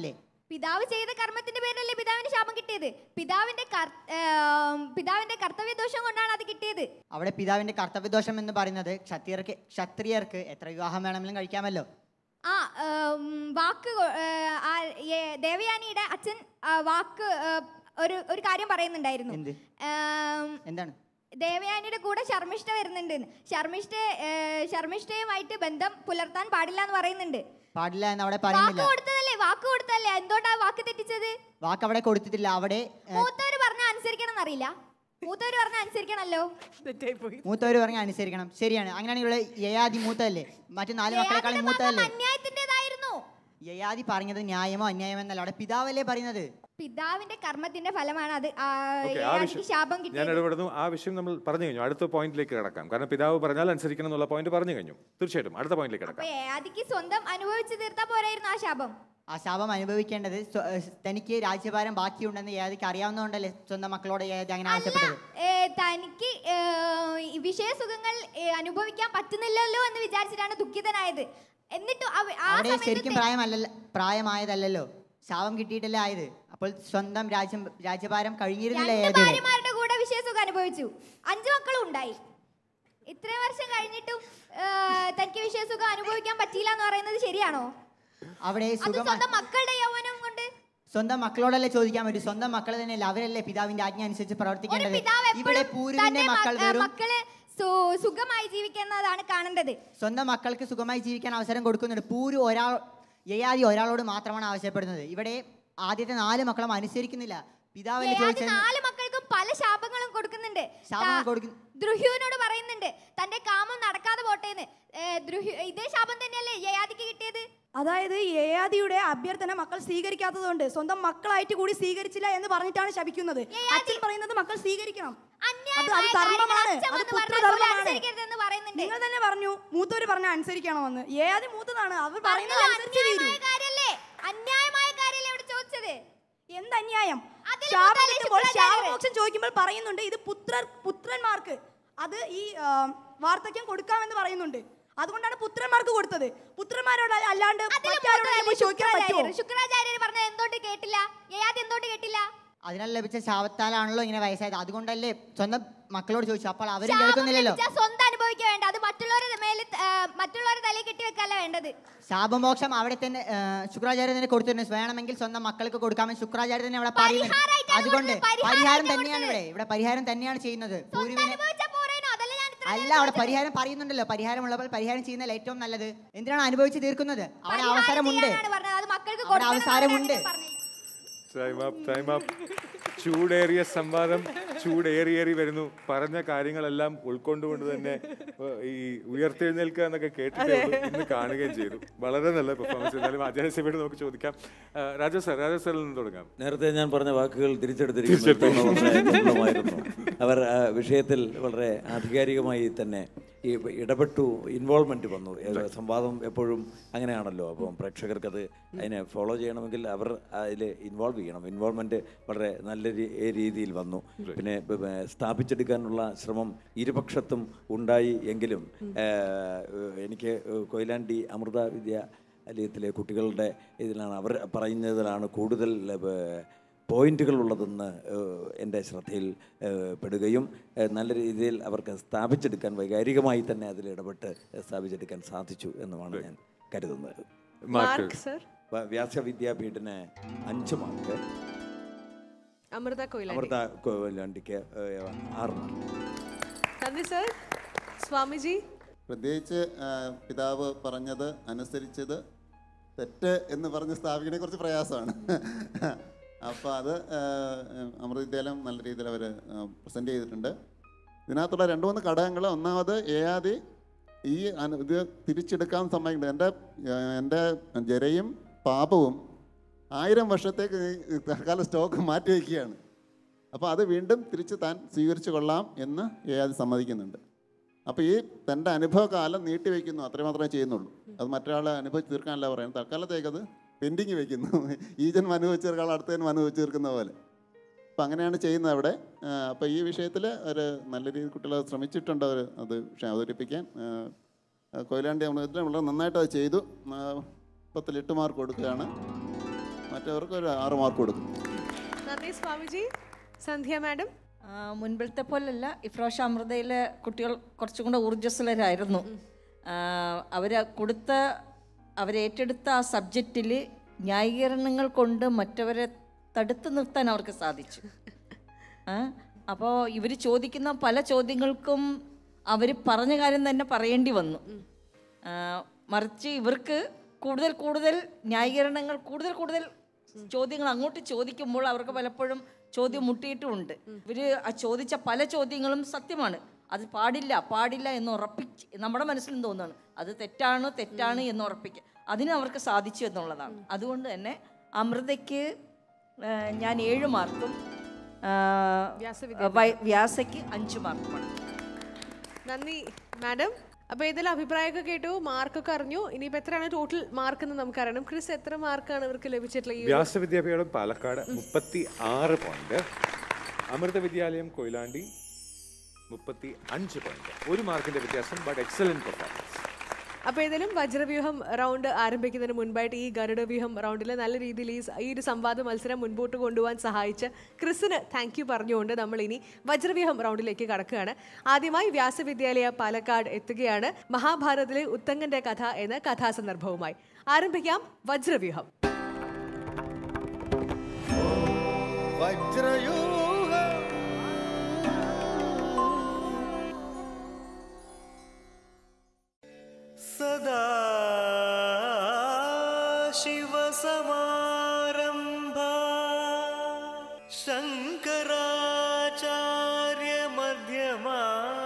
പിതാവ് ചെയ്ത കർമ്മത്തിന്റെ പേരിലല്ലേ പിതാവിന് ശാപം കിട്ടിയത് പിതാവിന്റെ കർ- ഏം, പിതാവിന്റെ കർത്തവ്യദോഷം കൊണ്ടാണ് അത് കിട്ടിയത് അവിടെ പിതാവിന്റെ കർത്തവ്യദോഷം എന്ന് പറയുന്നത് ക്ഷത്രിയർക്ക് ക്ഷത്രിയർക്ക് എത്ര വിവാഹം വേണമെങ്കിലും കഴിക്കാമല്ലോ ആ ഏം, വാക്ക് കൊ- ഏ, ആ, ഏ, ദേവയാനിയുടെ അച്ഛൻ ആ, വാക്ക് ഏ, ഒരു ഒരു കാര്യം പറയുന്നുണ്ടായിരുന്നു എന്ത് ഏം, എന്താണ് ദേവയാനിയുടെ കൂടെ ശർമ്മിഷ്ഠ വരുന്നുണ്ട് ശർമ്മിഷ്ഠ ഏ, ശർമ്മിഷ്ഠയുമായിട്ട് ബന്ധം പുലർത്താൻ പാടില്ല എന്ന് പറയുന്നുണ്ട് പാടില്ല എന്ന് അവിടെ വാക്ക് പറയുന്നില്ല കൊടുത്തതല്ലേ വാക്ക് കൊടുത്തതല്ലേ എന്തുകൊണ്ടാ വാക്ക് തെറ്റിച്ചത് വാക്ക് അവിടെ കൊടുത്തിട്ടില്ല അവിടെ ഏ, മൂത്തവര് പറഞ്ഞ അനുസരിക്കണം എന്നറിയില്ല മൂത്തവര് പറഞ്ഞ അനുസരിക്കണല്ലോ മൂത്തവര് പറഞ്ഞ അനുസരിക്കണം ശരിയാണ് അങ്ങനെയാണെങ്കിൽ ഇവിടെ യയാതി മൂത്തതല്ലേ മറ്റു നാല് മക്കളെക്കാളും മൂത്തതല്ലേ അന്യായത്തിൻ്റെതായിരുന്നു യയാതി പറഞ്ഞത് ന്യായമോ അന്യായമോ എന്നല്ല അവിടെ പിതാവല്ലേ പറയുന്നത് പിതാവിന്റെ കർമ്മത്തിന്റെ ഫലമാണ് അത് ആ, ഓക്കെ ആ യയാതിക്ക് വിഷയം ശാപം ഞാൻ കിട്ടിയത് ഇടപെടുന്നു ആ വിഷയം നമ്മൾ പറഞ്ഞു കഴിഞ്ഞു അടുത്ത പോയിന്റിലേക്ക് കിടക്കാം കാരണം പിതാവ് പറഞ്ഞാൽ അനുസരിക്കണം എന്നുള്ള പോയിന്റ് പറഞ്ഞു കഴിഞ്ഞു തീർച്ചയായിട്ടും അടുത്ത പോയിന്റിലേക്ക് അപ്പൊ കിടക്കാം യയാതിക്ക് സ്വന്തം അനുഭവിച്ചു തീർത്താ പോരായിരുന്നു ആ ശാപം ആ ശാപം അനുഭവിക്കേണ്ടത് സ്വ- ഏ, തനിക്ക് രാജ്യഭാരം ബാക്കിയുണ്ടെന്ന് യയാതിക്ക് അറിയാവുന്നതുകൊണ്ടല്ലേ സ്വന്തം മക്കളോട് യയാതി അങ്ങനെ ആവശ്യപ്പെട്ടത് ഏ, തനിക്ക് ഏ, ഈ വിഷയസുഖങ്ങൾ ഏ, അനുഭവിക്കാൻ പറ്റുന്നില്ലല്ലോ എന്ന് വിചാരിച്ചിട്ടാണ് ദുഃഖിതനായത് എന്നിട്ടും അവ- ആ അവിടെ സമയത്ത് ശരിക്കും പ്രായമല്ലല്ല പ്രായമായതല്ലല്ലോ ശാപം കിട്ടിയിട്ടല്ലേ ആയത് അപ്പോൾ സ്വന്തം രാജ്യം രാജ്യഭാരം കഴിഞ്ഞിരുന്നില്ല രണ്ട് യയാതിയുടെ ഭാര്യമാരുടെ കൂടെ വിഷയസുഖം അനുഭവിച്ചു അഞ്ചു മക്കളും ഉണ്ടായി ഇത്രയും വർഷം കഴിഞ്ഞിട്ടും ഏ, തനിക്ക് വിഷയസുഖം അനുഭവിക്കാൻ പറ്റിയില്ല എന്ന് പറയുന്നത് ശരിയാണോ അവിടെ അത് സുഖം സ്വന്തം മക്കളുടെ യൗവനം കൊണ്ട് സ്വന്തം മക്കളോടല്ലേ ചോദിക്കാൻ പറ്റും സ്വന്തം മക്കൾ തന്നെയല്ലേ അവരല്ലേ പിതാവിന്റെ ആജ്ഞ അനുസരിച്ച് ഒരു പ്രവർത്തിക്കേണ്ടത് പിതാവ് ഇവിടെ എപ്പോഴും പൂരുവിന്റെ തന്റെ മക്കൾ മക്ക- ഏ, വെറും മക്കള് സു- സുഖമായി ജീവിക്കുന്നതാണ് കാണേണ്ടത് സ്വന്തം മക്കൾക്ക് സുഖമായി ജീവിക്കാൻ അവസരം കൊടുക്കുന്നുണ്ട് പൂരു ഒരാൾ യയാതി ഒരാളോട് മാത്രമാണ് ആവശ്യപ്പെടുന്നത് ഇവിടെ ആദ്യത്തെ നാല് മക്കളും അനുസരിക്കുന്നില്ല പിതാവല്ലേ യയാതി ചോദിച്ചത് നാല് മക്കൾക്കും പല ശാപങ്ങളും കൊടുക്കുന്നുണ്ട് ശാപങ്ങൾ ത- കൊടുക്കും- ദ്രുഹ്യുവിനോട് പറയുന്നുണ്ട് തന്റെ കാമം നടക്കാതെ പോട്ടേന്ന് ഏ, ദ്രുഹ്യു ഇതേ ശാപം തന്നെയല്ലേ യയാതിക്ക് കിട്ടിയത് അതായത് യയാതിയുടെ അഭ്യർത്ഥന മക്കൾ സ്വീകരിക്കാത്തതുകൊണ്ട് സ്വന്തം മക്കളായിട്ട് കൂടി സ്വീകരിച്ചില്ല എന്ന് പറഞ്ഞിട്ടാണ് ശപിക്കുന്നത് അച്ഛൻ പറയുന്നത് മക്കൾ സ്വീകരിക്കണം അത് അത് ധർമ്മമാണ് അത് പുത്രധർമ്മമാണ് നിങ്ങൾ തന്നെ പറഞ്ഞു മൂത്തവര് പറഞ്ഞ അനുസരിക്കണമെന്ന് ഏയാതി മൂത്തതാണ് അവർ പറയുന്നത് അനുസരിച്ച് തീരൂ അന്യായമായ കാര്യല്ലേ അന്യായമായ കാര്യല്ലേ ഇവിടെ ചോദിച്ചത് എന്ത് അന്യായം അതിൽ ശാപം മുതലേ കിട്ടുമ്പോൾ ശുക്രാചാര്യർ. ശാപമോക്ഷം ചോദിക്കുമ്പോൾ പറയുന്നുണ്ട് ഇത് പുത്രർ പുത്രന്മാർക്ക് അത് ഈ ആ, വാർദ്ധക്യം കൊടുക്കാമെന്ന് പറയുന്നുണ്ട് അതുകൊണ്ടാണ് പുത്രന്മാർക്ക് കൊടുത്തത് പുത്രന്മാരോട് അല്ലാണ്ട് മറ്റാരോടെങ്കിലും പോയി ചോദിക്കാൻ പറ്റുമോ ശുക്രാചാര്യർ പറഞ്ഞത് എന്തുകൊണ്ട് കേട്ടില്ല യയാതി എന്തുകൊണ്ട് കേട്ടില്ല അതിനാൽ ലഭിച്ച ശാപത്താലാണല്ലോ ഇങ്ങനെ വയസ്സായത് അതുകൊണ്ടല്ലേ സ്വന്തം മക്കളോട് ചോദിച്ചു അപ്പോൾ അവരും ശാപം കേൾക്കുന്നില്ലല്ലോ ലഭിച്ചാൽ സ്വന്തം അനുഭവിക്കുക വേണ്ട അത് മറ്റുള്ളവരുടെ മേലെ മറ്റുള്ളവരുടെ തലയിൽ കെട്ടി വെക്കല്ല വേണ്ടത് ശാപമോക്ഷം അവിടെ തന്നെ ആ, ശുക്രാചാര്യ തന്നെ കൊടുത്തിട്ടുണ്ട് വേണമെങ്കിൽ സ്വന്തം മക്കൾക്ക് കൊടുക്കാമെന്ന് ശുക്രാചാര്യ തന്നെ അവിടെ പറയുന്നുണ്ട് പരിഹാരമായിട്ടാണ് അതുകൊണ്ട് കൊടുത്തത്, പരിഹാരം പരിഹാരം ആയിട്ടാണ് തന്നെയാണ് ഇവിടെ ഇവിടെ പരിഹാരം തന്നെയാണ് ചെയ്യുന്നത് പൂരുവിനെ അനുഭവിച്ചാൽ പോരേനോ അതല്ല ഞാൻ ഇത്ര അല്ല അവിടെ പരിഹാരം പറയുന്നുണ്ടല്ലോ പരിഹാരം ഉള്ളപ്പോൾ പരിഹാരം ചെയ്യുന്നതിൽ ഏറ്റവും നല്ലത് എന്തിനാണ് അനുഭവിച്ച് തീർക്കുന്നത് അവിടെ പരിഹാരം അവസരമുണ്ട് ചെയ്യാനാണ് പറഞ്ഞത് അത് മക്കൾക്ക് അവിടെ കൊടുക്കണം എന്ന് അവസരമുണ്ട് അവരങ്ങനെ പറഞ്ഞില്ല. ടൈം അപ്പ് ടൈം അപ്പ് ചൂടേറിയ സംവാദം ചൂടേറിയേറി വരുന്നു പറഞ്ഞ കാര്യങ്ങളെല്ലാം ഉൾക്കൊണ്ടുകൊണ്ട് തന്നെ ഏഹ്, ഈ ഉയർത്തെഴുന്നേൽക്കുക എന്നൊക്കെ കേട്ടിട്ടേ ഉള്ളൂ. ഇന്ന് കാണുകയും ചെയ്തു വളരെ നല്ല പെർഫോമൻസ് എന്നാലും അജയസഭയോട് നമുക്ക് ചോദിക്കാം ഏഹ്, രാജു സർ രാജു സാറിൽ നിന്ന് തുടങ്ങാം നേരത്തെ ഞാൻ പറഞ്ഞ വാക്കുകൾ തിരിച്ചെടുത്തിരിക്കുന്നു ഇത്തവണ വളരെ പൂർണ്ണമായിരുന്നു അവർ ആ വിഷയത്തിൽ വളരെ ആധികാരികമായി തന്നെ ഈ ഇടപെട്ടു ഇൻവോൾവ്മെന്റ് വന്നു ഏത് സംവാദം എപ്പോഴും അങ്ങനെയാണല്ലോ അപ്പം പ്രേക്ഷകർക്കത് അതിനെ ഫോളോ ചെയ്യണമെങ്കിൽ അവർ അതിൽ ഇൻവോൾവ് ചെയ്യണം ഇൻവോൾവ്മെന്റ് വളരെ നല്ല രീ- രീതിയിൽ വന്നു പിന്നെ ബ- ബ- സ്ഥാപിച്ചെടുക്കാനുള്ള ശ്രമം ഇരുപക്ഷത്തും ഉണ്ടായി എങ്കിലും ഏഹ്, എനിക്ക് കൊയിലാണ്ടി അമൃത വിദ്യ ലയത്തിലെ കുട്ടികളുടെ ഇതിലാണ് അവർ പറയുന്നതിലാണ് കൂടുതൽ ഏഹ്, പോയിന്റുകൾ ഉള്ളതെന്ന് ഏഹ്, എൻ്റെ ശ്രദ്ധയിൽ ഏഹ്, പെടുകയും ഏഹ്, നല്ല രീതിയിൽ അവർക്ക് സ്ഥാപിച്ചെടുക്കാൻ വൈകാരികമായി തന്നെ അതിൽ ഇടപെട്ട് സ്ഥാപിച്ചെടുക്കാൻ സാധിച്ചു എന്നുമാണ് ഞാൻ കരുതുന്നത് മാർക്ക് സർ വ- വ്യാസവിദ്യാപീഠന് അഞ്ച് മാർക്ക് അമൃത കൊയിലാണ്ടി അമൃത കൊയിലാണ്ടിക്ക് ഏഹ്, ആറ് മാർക്ക് നന്ദി സർ സ്വാമിജി പ്രത്യേകിച്ച് ആ, പിതാവ് പറഞ്ഞത് അനുസരിച്ചത് തെറ്റ് എന്ന് പറഞ്ഞ് സ്ഥാപിക്കണേ കുറച്ച് പ്രയാസമാണ് അപ്പോൾ അത് ആ, അമൃതവിദ്യാലയം നല്ല രീതിയിൽ അവർ പ്രസൻറ്റ് ചെയ്തിട്ടുണ്ട് ഇതിനകത്തുള്ള രണ്ട് മൂന്ന് ഘടകങ്ങൾ ഒന്നാമത് ഏയാതി ഈ അനു ഇത് തിരിച്ചെടുക്കാൻ സമ്മതിക്കുന്നുണ്ട് എൻ്റെ ആ, എൻ്റെ ജരയും പാപവും ആയിരം വർഷത്തേക്ക് ഈ തൽക്കാലം സ്റ്റോക്ക് മാറ്റി വയ്ക്കുകയാണ് അപ്പോൾ അത് വീണ്ടും തിരിച്ച് താൻ സ്വീകരിച്ചു കൊള്ളാം എന്ന് ഏയാതി സമ്മതിക്കുന്നുണ്ട് അപ്പോൾ ഈ തൻ്റെ അനുഭവകാലം നീട്ടി വയ്ക്കുന്നു അത്രയും മാത്രമേ ചെയ്യുന്നുള്ളൂ അത് മറ്റൊരാളെ അനുഭവിച്ച് തീർക്കാനല്ല പറയുന്നത് തൽക്കാലത്തേക്ക് അത് പെൻഡിങ് വെക്കുന്നു ഈ ജന്മം അനുഭവിച്ച് തീർക്കാൻ അടുത്ത ജന്മം അനുഭവിച്ച് തീർക്കുന്ന പോലെ അപ്പോൾ അങ്ങനെയാണ് ചെയ്യുന്നത് അവിടെ അപ്പോൾ ഈ വിഷയത്തിൽ ഒരു നല്ല രീതിയിൽ കുട്ടികൾ ശ്രമിച്ചിട്ടുണ്ട് അവർ അത് വിഷയം അവതരിപ്പിക്കാൻ ആ, കൊയിലാണ്ടി അമൃതത്തിൽ വളരെ നന്നായിട്ട് അത് ചെയ്തു ആ, പത്തിൽ എട്ട് മാർക്ക് കൊടുക്കുകയാണ് മറ്റവർക്ക് ഒരു ആറ് മാർക്ക് കൊടുക്കും നന്ദി സ്വാമിജി സന്ധ്യ മാഡം ആ, മുൻപിലത്തെ പോലല്ല ഇഫ്രോഷ അമൃതയിലെ കുട്ടികൾ കുറച്ചും കൂടെ ഊർജ്ജസ്വലരായിരുന്നു അവർ കൊടുത്ത അവരേറ്റെടുത്ത ആ സബ്ജക്റ്റിൽ ന്യായീകരണങ്ങൾ കൊണ്ട് മറ്റവരെ തടുത്തു നിർത്താൻ അവർക്ക് സാധിച്ചു അപ്പോൾ ഇവർ ചോദിക്കുന്ന പല ചോദ്യങ്ങൾക്കും അവർ പറഞ്ഞ കാര്യം തന്നെ പറയേണ്ടി വന്നു ആ, മറിച്ച് ഇവർക്ക് കൂടുതൽ കൂടുതൽ ന്യായീകരണങ്ങൾ കൂടുതൽ കൂടുതൽ ചോദ്യങ്ങൾ അങ്ങോട്ട് ചോദിക്കുമ്പോൾ അവർക്ക് പലപ്പോഴും ചോദ്യം മുട്ടിയിട്ടുമുണ്ട് ഇവർ ആ ചോദിച്ച പല ചോദ്യങ്ങളും സത്യമാണ് അത് പാടില്ല പാടില്ല എന്ന് ഉറപ്പിച്ച് നമ്മുടെ മനസ്സിലും തോന്നുകയാണ് അത് തെറ്റാണ് തെറ്റാണ് എന്ന് ഉറപ്പിക്കുക അതിന് അവർക്ക് സാധിച്ചു എന്നുള്ളതാണ് അതുകൊണ്ട് തന്നെ അമൃതയ്ക്ക് ആ, ഞാൻ ഏഴ് മാർക്കും ആ, വൈ- വ്യാസയ്ക്ക് അഞ്ച് മാർക്കുമാണ് നന്ദി മാഡം അപ്പൊ ഇതിൽ അഭിപ്രായമൊക്കെ കേട്ടു മാർക്കൊക്കെ അറിഞ്ഞു ഇനിയിപ്പോ എത്രയാണ് ടോട്ടൽ മാർക്ക് എന്ന് നമുക്കറിയണം ക്രിസ് എത്ര മാർക്കാണ് ഇവർക്ക് ലഭിച്ചിട്ടുള്ളത് ഈ ഒരു- വ്യാസവിദ്യാപീഠം പാലക്കാട് മുപ്പത്തി ആറ് പോയിന്റ് അമൃത വിദ്യാലയം കൊയിലാണ്ടി മുപ്പത്തി അഞ്ച് പോയിന്റ് ഒരു മാർക്കിന്റെ വ്യത്യാസം ബട്ട് എക്സലന്റ് പെർഫോമൻസ് അപ്പൊ ഏതായാലും വജ്രവ്യൂഹം റൗണ്ട് ആരംഭിക്കുന്നതിന് മുൻപായിട്ട് ഈ ഗരുഡവ്യൂഹം റൗണ്ടിൽ നല്ല രീതിയിൽ ഈ സ- ഈ ഒരു സംവാദ മത്സരം മുൻപോട്ട് കൊണ്ടുപോകാൻ സഹായിച്ച ക്രിസിന് താങ്ക് യു പറഞ്ഞുകൊണ്ട് നമ്മൾ ഇനി വജ്രവ്യൂഹം റൗണ്ടിലേക്ക് കടക്കുകയാണ് ആദ്യമായി വ്യാസവിദ്യാലയ പാലക്കാട് എത്തുകയാണ് മഹാഭാരതത്തിലെ ഉത്തങ്കന്റെ കഥ എന്ന കഥാസന്ദർഭവുമായി ആരംഭിക്കാം വജ്രവ്യൂഹം വജ്രയൂഹ സദാ ശിവസമാരംഭാ ശങ്കരാചാര്യ മധ്യമാ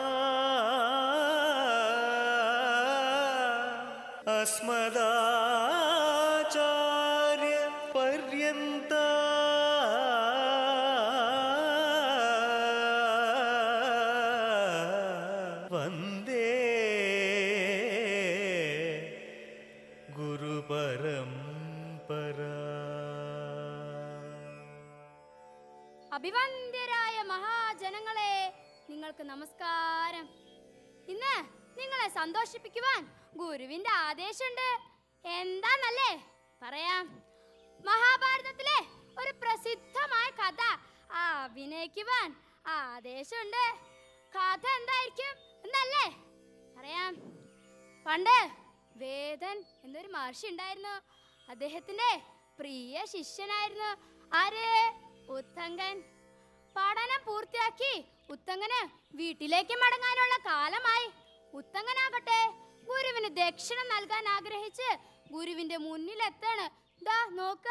അസ്മദാചാര്യ പര്യന്ത വന്ദേ ഗുരുപരംപര അഭിവന്ദ്യരായ മഹാജനങ്ങളെ നിങ്ങൾക്ക് നമസ്കാരം ഇന്ന് നിങ്ങളെ സന്തോഷിപ്പിക്കുവാൻ ഗുരുവിന്റെ ആദേശമുണ്ട് എന്താന്നല്ലേ പറയാം മഹാഭാരതത്തിലെ ഒരു പ്രസിദ്ധമായ കഥ അഭിനയിക്കുവാൻ ആദേശമുണ്ട് കഥ എന്തായിരിക്കും എന്നല്ലേ പറയാം പണ്ട് വേദൻ എന്നൊരു മഹർഷി ഉണ്ടായിരുന്നു അദ്ദേഹത്തിന്റെ പ്രിയ ശിഷ്യനായിരുന്നു ആര് ഉത്തങ്കൻ പഠനം പൂർത്തിയാക്കി ഉത്തങ്കന് വീട്ടിലേക്ക് മടങ്ങാനുള്ള കാലമായി ഉത്തങ്കനാകട്ടെ ഗുരുവിന് ദക്ഷിണ നൽകാൻ ആഗ്രഹിച്ച് ഗുരുവിന്റെ മുന്നിലെത്താണ് ദാ നോക്ക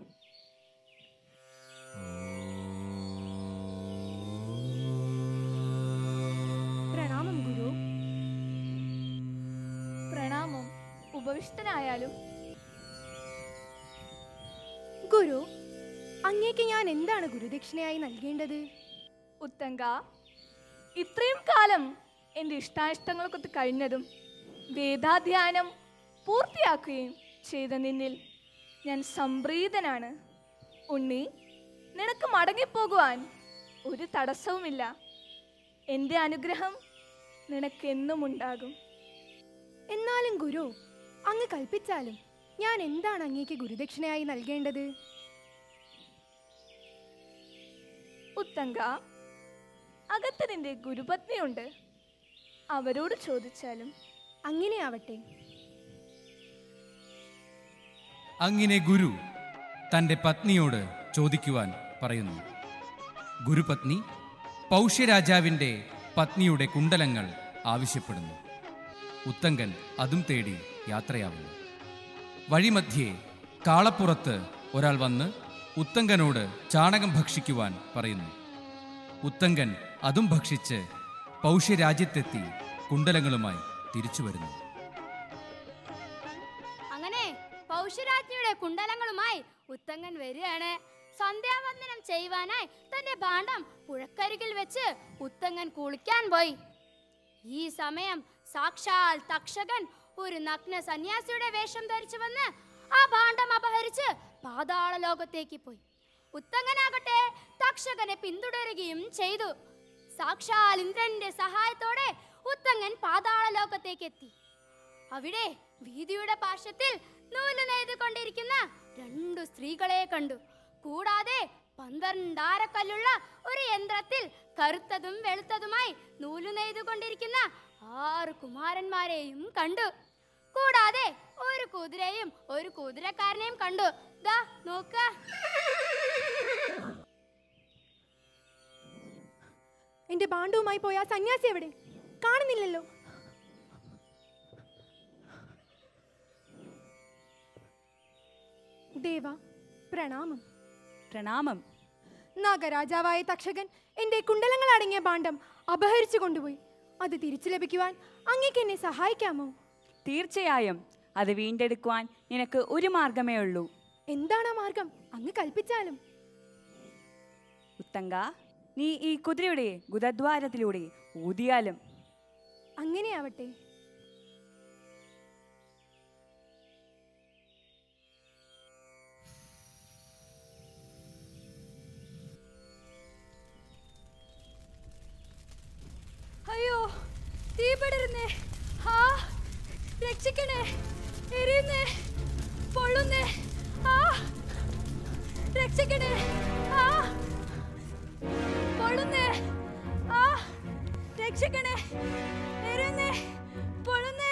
പ്രണാമം ഗുരു പ്രണാമം ഉപവിഷ്ടനായാലും ഗുരു അങ്ങേക്ക് ഞാൻ എന്താണ് ഗുരുദക്ഷിണയായി നൽകേണ്ടത് ഉത്തങ്ക ഇത്രയും കാലം എൻ്റെ ഇഷ്ടാനിഷ്ടങ്ങൾക്കൊത്ത് കഴിഞ്ഞതും വേദാധ്യാനം പൂർത്തിയാക്കുകയും ചെയ്ത നിന്നിൽ ഞാൻ സംപ്രീതനാണ് ഉണ്ണി നിനക്ക് മടങ്ങിപ്പോകുവാൻ ഒരു തടസ്സവുമില്ല എൻ്റെ അനുഗ്രഹം നിനക്കെന്നും ഉണ്ടാകും എന്നാലും ഗുരു അങ്ങ് കൽപ്പിച്ചാലും ഞാൻ എന്താണ് അങ്ങേക്ക് ഗുരുദക്ഷിണയായി നൽകേണ്ടത് ഉത്തങ്ക അകത്ത് നിന്റെ ഗുരുപത്നിയുണ്ട് അവരോട് ചോദിച്ചാലും അങ്ങനെയാവട്ടെ അങ്ങനെ ഗുരു തൻ്റെ പത്നിയോട് ചോദിക്കുവാൻ പറയുന്നു ഗുരുപത്നി പൗഷ്യരാജാവിൻ്റെ പത്നിയുടെ കുണ്ടലങ്ങൾ ആവശ്യപ്പെടുന്നു ഉത്തങ്കൻ അതും തേടി യാത്രയാവുന്നു വഴിമധ്യേ കാളപ്പുറത്ത് ഒരാൾ വന്ന് ഉത്തങ്കനോട് ചാണകം ഭക്ഷിക്കുവാൻ പറയുന്നു ഉത്തങ്കൻ അതും ഭക്ഷിച്ച് പൗഷ്യരാജ്യത്തെത്തി കുണ്ടലങ്ങളുമായി തിരിച്ചു വരുന്നു അങ്ങനെ പൗഷ്യരാജ്ഞിയുടെ കുണ്ടലങ്ങളുമായി ഉത്തങ്കൻ വരികയാണ് സന്ധ്യാവന്ദനം ചെയ്യുവാനായി തന്റെ ഭാണ്ഡം പുഴക്കരികിൽ വെച്ച് ഉത്തങ്കൻ കുളിക്കാൻ പോയി ഈ സമയം സാക്ഷാൽ തക്ഷകൻ ഒരു നഗ്ന സന്യാസിയുടെ വേഷം ധരിച്ചു വന്ന് ആ ഭാണ്ഡം അപഹരിച്ച് പാതാള ലോകത്തേക്ക് പോയി ഉത്തങ്കനാകട്ടെ തക്ഷകനെ പിന്തുടരുകയും ചെയ്തു സാക്ഷാൽ ഇന്ദ്രന്റെ സഹായത്തോടെ ഉത്തങ്കൻ പാതാള ലോകത്തേക്ക് എത്തി അവിടെ വീതിയുടെ പാശത്തിൽ നൂല് നെയ്തുകൊണ്ടിരിക്കുന്ന രണ്ടു സ്ത്രീകളെ കണ്ടു കൂടാതെ പന്ത്രണ്ടാരക്കല്ലുള്ള ഒരു യന്ത്രത്തിൽ കറുത്തതും വെളുത്തതുമായി നൂല് നെയ്തുകൊണ്ടിരിക്കുന്ന ആറ് കുമാരന്മാരെയും കണ്ടു കൂടാതെ ഒരു കുതിരയും ഒരു കുതിരക്കാരനെയും കണ്ടു ദാ നോക്ക എന്റെ ബാണ്ഡവുമായി പോയ ആ സന്യാസി എവിടെ കാണുന്നില്ലല്ലോ ദേവ പ്രണാമം പ്രണാമം നാഗരാജാവായ തക്ഷകൻ എന്റെ കുണ്ടലങ്ങൾ അടങ്ങിയ ഭാണ്ഡം അപഹരിച്ചു കൊണ്ടുപോയി അത് തിരിച്ചു ലഭിക്കുവാൻ അങ്ങേക്ക് എന്നെ സഹായിക്കാമോ തീർച്ചയായും അത് വീണ്ടെടുക്കുവാൻ നിനക്ക് ഒരു മാർഗമേ ഉള്ളൂ എന്താണ് ആ മാർഗം അങ്ങ് കൽപ്പിച്ചാലും ഉത്തങ്ക നീ ഈ കുതിരയുടെ ഗുദദ്വാരത്തിലൂടെ ഊതിയാലും അങ്ങനെയാവട്ടെ അയ്യോ തീ പടരുന്നേ ആ രക്ഷിക്കണേ എരിയുന്നേ പൊള്ളുന്നേ ആ രക്ഷിക്കണേ ആ പൊള്ളുന്നേ ആ രക്ഷിക്കണേ എരിയുന്നേ പൊള്ളുന്നേ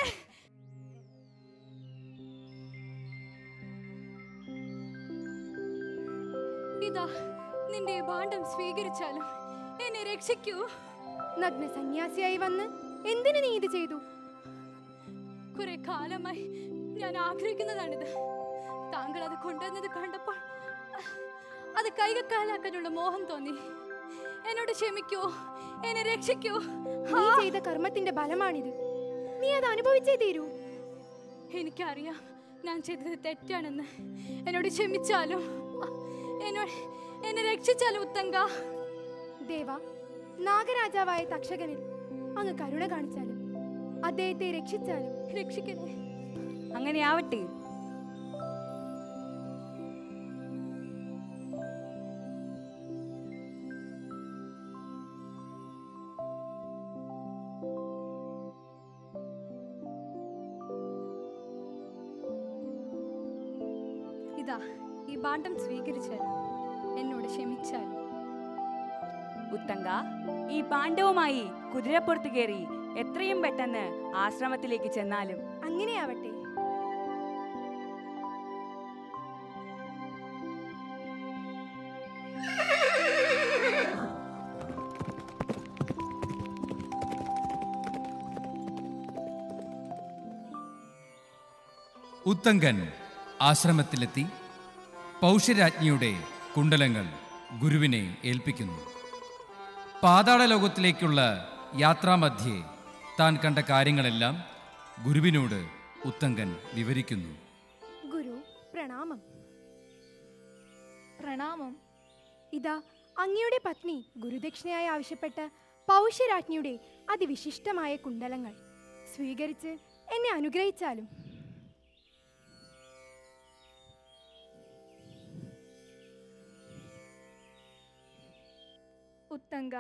ഇതാ നിന്റെ ഭാണ്ഡം സ്വീകരിച്ചാലും എന്നെ രക്ഷിക്കൂ നഗ്ന സന്യാസിയായി വന്ന് എന്തിനു നീ ഇത് ചെയ്തു കുറെ കാലമായി ഞാൻ ആഗ്രഹിക്കുന്നതാണിത് താങ്കൾ അത് കൊണ്ടുവന്നത് കണ്ടപ്പോൾ അത് കൈകാലാക്കാനുള്ള മോഹം തോന്നി എന്നോട് ക്ഷമിക്കൂ എന്നെ രക്ഷിക്കൂ നീ ചെയ്ത കർമ്മത്തിന്റെ ഫലമാണിത് നീ അത് അനുഭവിച്ചേ തീരൂ എനിക്കറിയാം ഞാൻ ചെയ്തത് തെറ്റാണെന്ന് എന്നോട് ക്ഷമിച്ചാലും എന്നോട് എന്നെ രക്ഷിച്ചാലും ഉത്തങ്ക ദേവ നാഗരാജാവായ തക്ഷകനിൽ അങ്ങ് കരുണ കാണിച്ചാലും അദ്ദേഹത്തെ രക്ഷിച്ചാലും രക്ഷിക്കണേ അങ്ങനെ ആവട്ടെ ഇതാ ഈ ഭാണ്ഡം സ്വീകരിച്ചാലും എന്നോട് ക്ഷമിച്ചാലും ഉത്തങ്ക ഈ പാണ്ഡവുമായി കുതിരപ്പുറത്ത് കയറി എത്രയും പെട്ടെന്ന് ആശ്രമത്തിലേക്ക് ചെന്നാലും അങ്ങനെയാവട്ടെ ഉത്തങ്കൻ ആശ്രമത്തിലെത്തി പൗഷ്യരാജ്ഞിയുടെ കുണ്ടലങ്ങൾ ഗുരുവിനെ ഏൽപ്പിക്കുന്നു പാതാള ലോകത്തിലേക്കുള്ള യാത്രാമധ്യേ താൻ കണ്ട കാര്യങ്ങളെല്ലാം ഗുരുവിനോട് ഉത്തങ്കൻ വിവരിക്കുന്നു ഗുരു പ്രണാമം പ്രണാമം ഇതാ അങ്ങയുടെ പത്നി ഗുരുദക്ഷിണയായി ആവശ്യപ്പെട്ട പൗഷ്യരാജ്ഞിയുടെ അതിവിശിഷ്ടമായ കുണ്ടലങ്ങൾ സ്വീകരിച്ച് എന്നെ അനുഗ്രഹിച്ചാലും ഉത്തങ്ക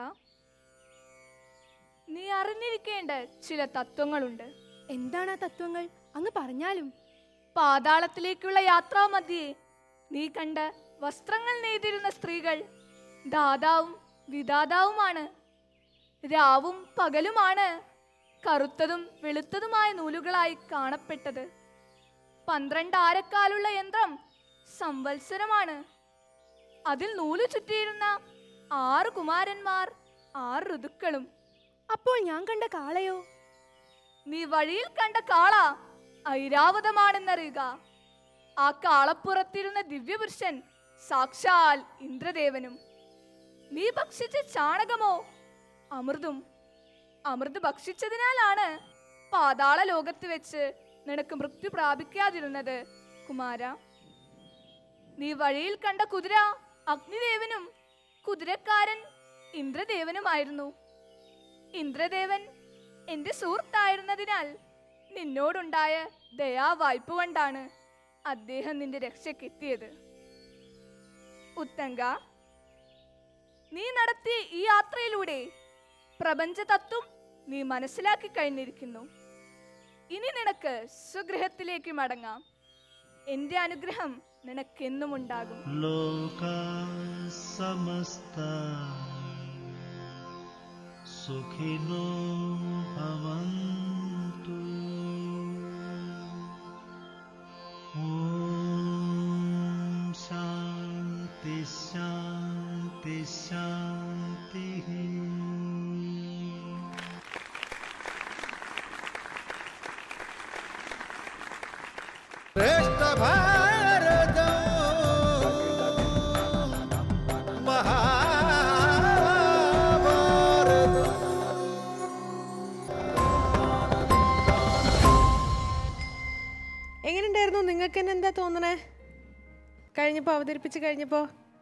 നീ അറിഞ്ഞിരിക്കേണ്ട ചില തത്വങ്ങളുണ്ട് എന്താണ് ആ തത്വങ്ങൾ അങ്ങ് പറഞ്ഞാലും പാതാളത്തിലേക്കുള്ള യാത്രാമധ്യേ നീ കണ്ട വസ്ത്രങ്ങൾ നെയ്തിരുന്ന സ്ത്രീകൾ ദാതാവും വിദാതാവുമാണ് രാവും പകലുമാണ് കറുത്തതും വെളുത്തതുമായ നൂലുകളായി കാണപ്പെട്ടത് പന്ത്രണ്ട് ആരക്കാലുള്ള യന്ത്രം സംവത്സരമാണ് അതിൽ നൂല് ചുറ്റിയിരുന്ന ആറ് കുമാരന്മാർ ആറ് ഋതുക്കളും അപ്പോൾ ഞാൻ കണ്ട കാളയോ നീ വഴിയിൽ കണ്ട കാള ഐരാവതമാണെന്നറിയുക ആ കാളപ്പുറത്തിരുന്ന ദിവ്യപുരുഷൻ സാക്ഷാൽ ഇന്ദ്രദേവനും നീ ഭക്ഷിച്ച ചാണകമോ അമൃതും അമൃത് ഭക്ഷിച്ചതിനാലാണ് പാതാള ലോകത്ത് വെച്ച് നിനക്ക് മൃത്യു പ്രാപിക്കാതിരുന്നത് കുമാര നീ വഴിയിൽ കണ്ട കുതിര അഗ്നിദേവനും കുതിരക്കാരൻ ഇന്ദ്രദേവനുമായിരുന്നു ഇന്ദ്രദേവൻ എന്റെ സുഹൃത്തായിരുന്നതിനാൽ നിന്നോടുണ്ടായ ദയാവായ്പ കൊണ്ടാണ് അദ്ദേഹം നിന്റെ രക്ഷയ്ക്കെത്തിയത് ഉത്തങ്ക നീ നടത്തിയ ഈ യാത്രയിലൂടെ പ്രപഞ്ച തത്വം നീ മനസ്സിലാക്കി കഴിഞ്ഞിരിക്കുന്നു ഇനി നിനക്ക് സ്വഗൃഹത്തിലേക്ക് മടങ്ങാം എൻ്റെ അനുഗ്രഹം നിനക്കെന്നും ഉണ്ടാകും लोका समस्ता सुखिनो भवन्तु ॐ शान्ति शान्ति शान्तिः श्रेष्ठ भारत महाभारत എങ്ങനെയുണ്ടായിരുന്നു നിങ്ങൾക്ക് തന്നെ എന്താ തോന്നണേ കഴിഞ്ഞപ്പോ അവതരിപ്പിച്ച് കഴിഞ്ഞപ്പോ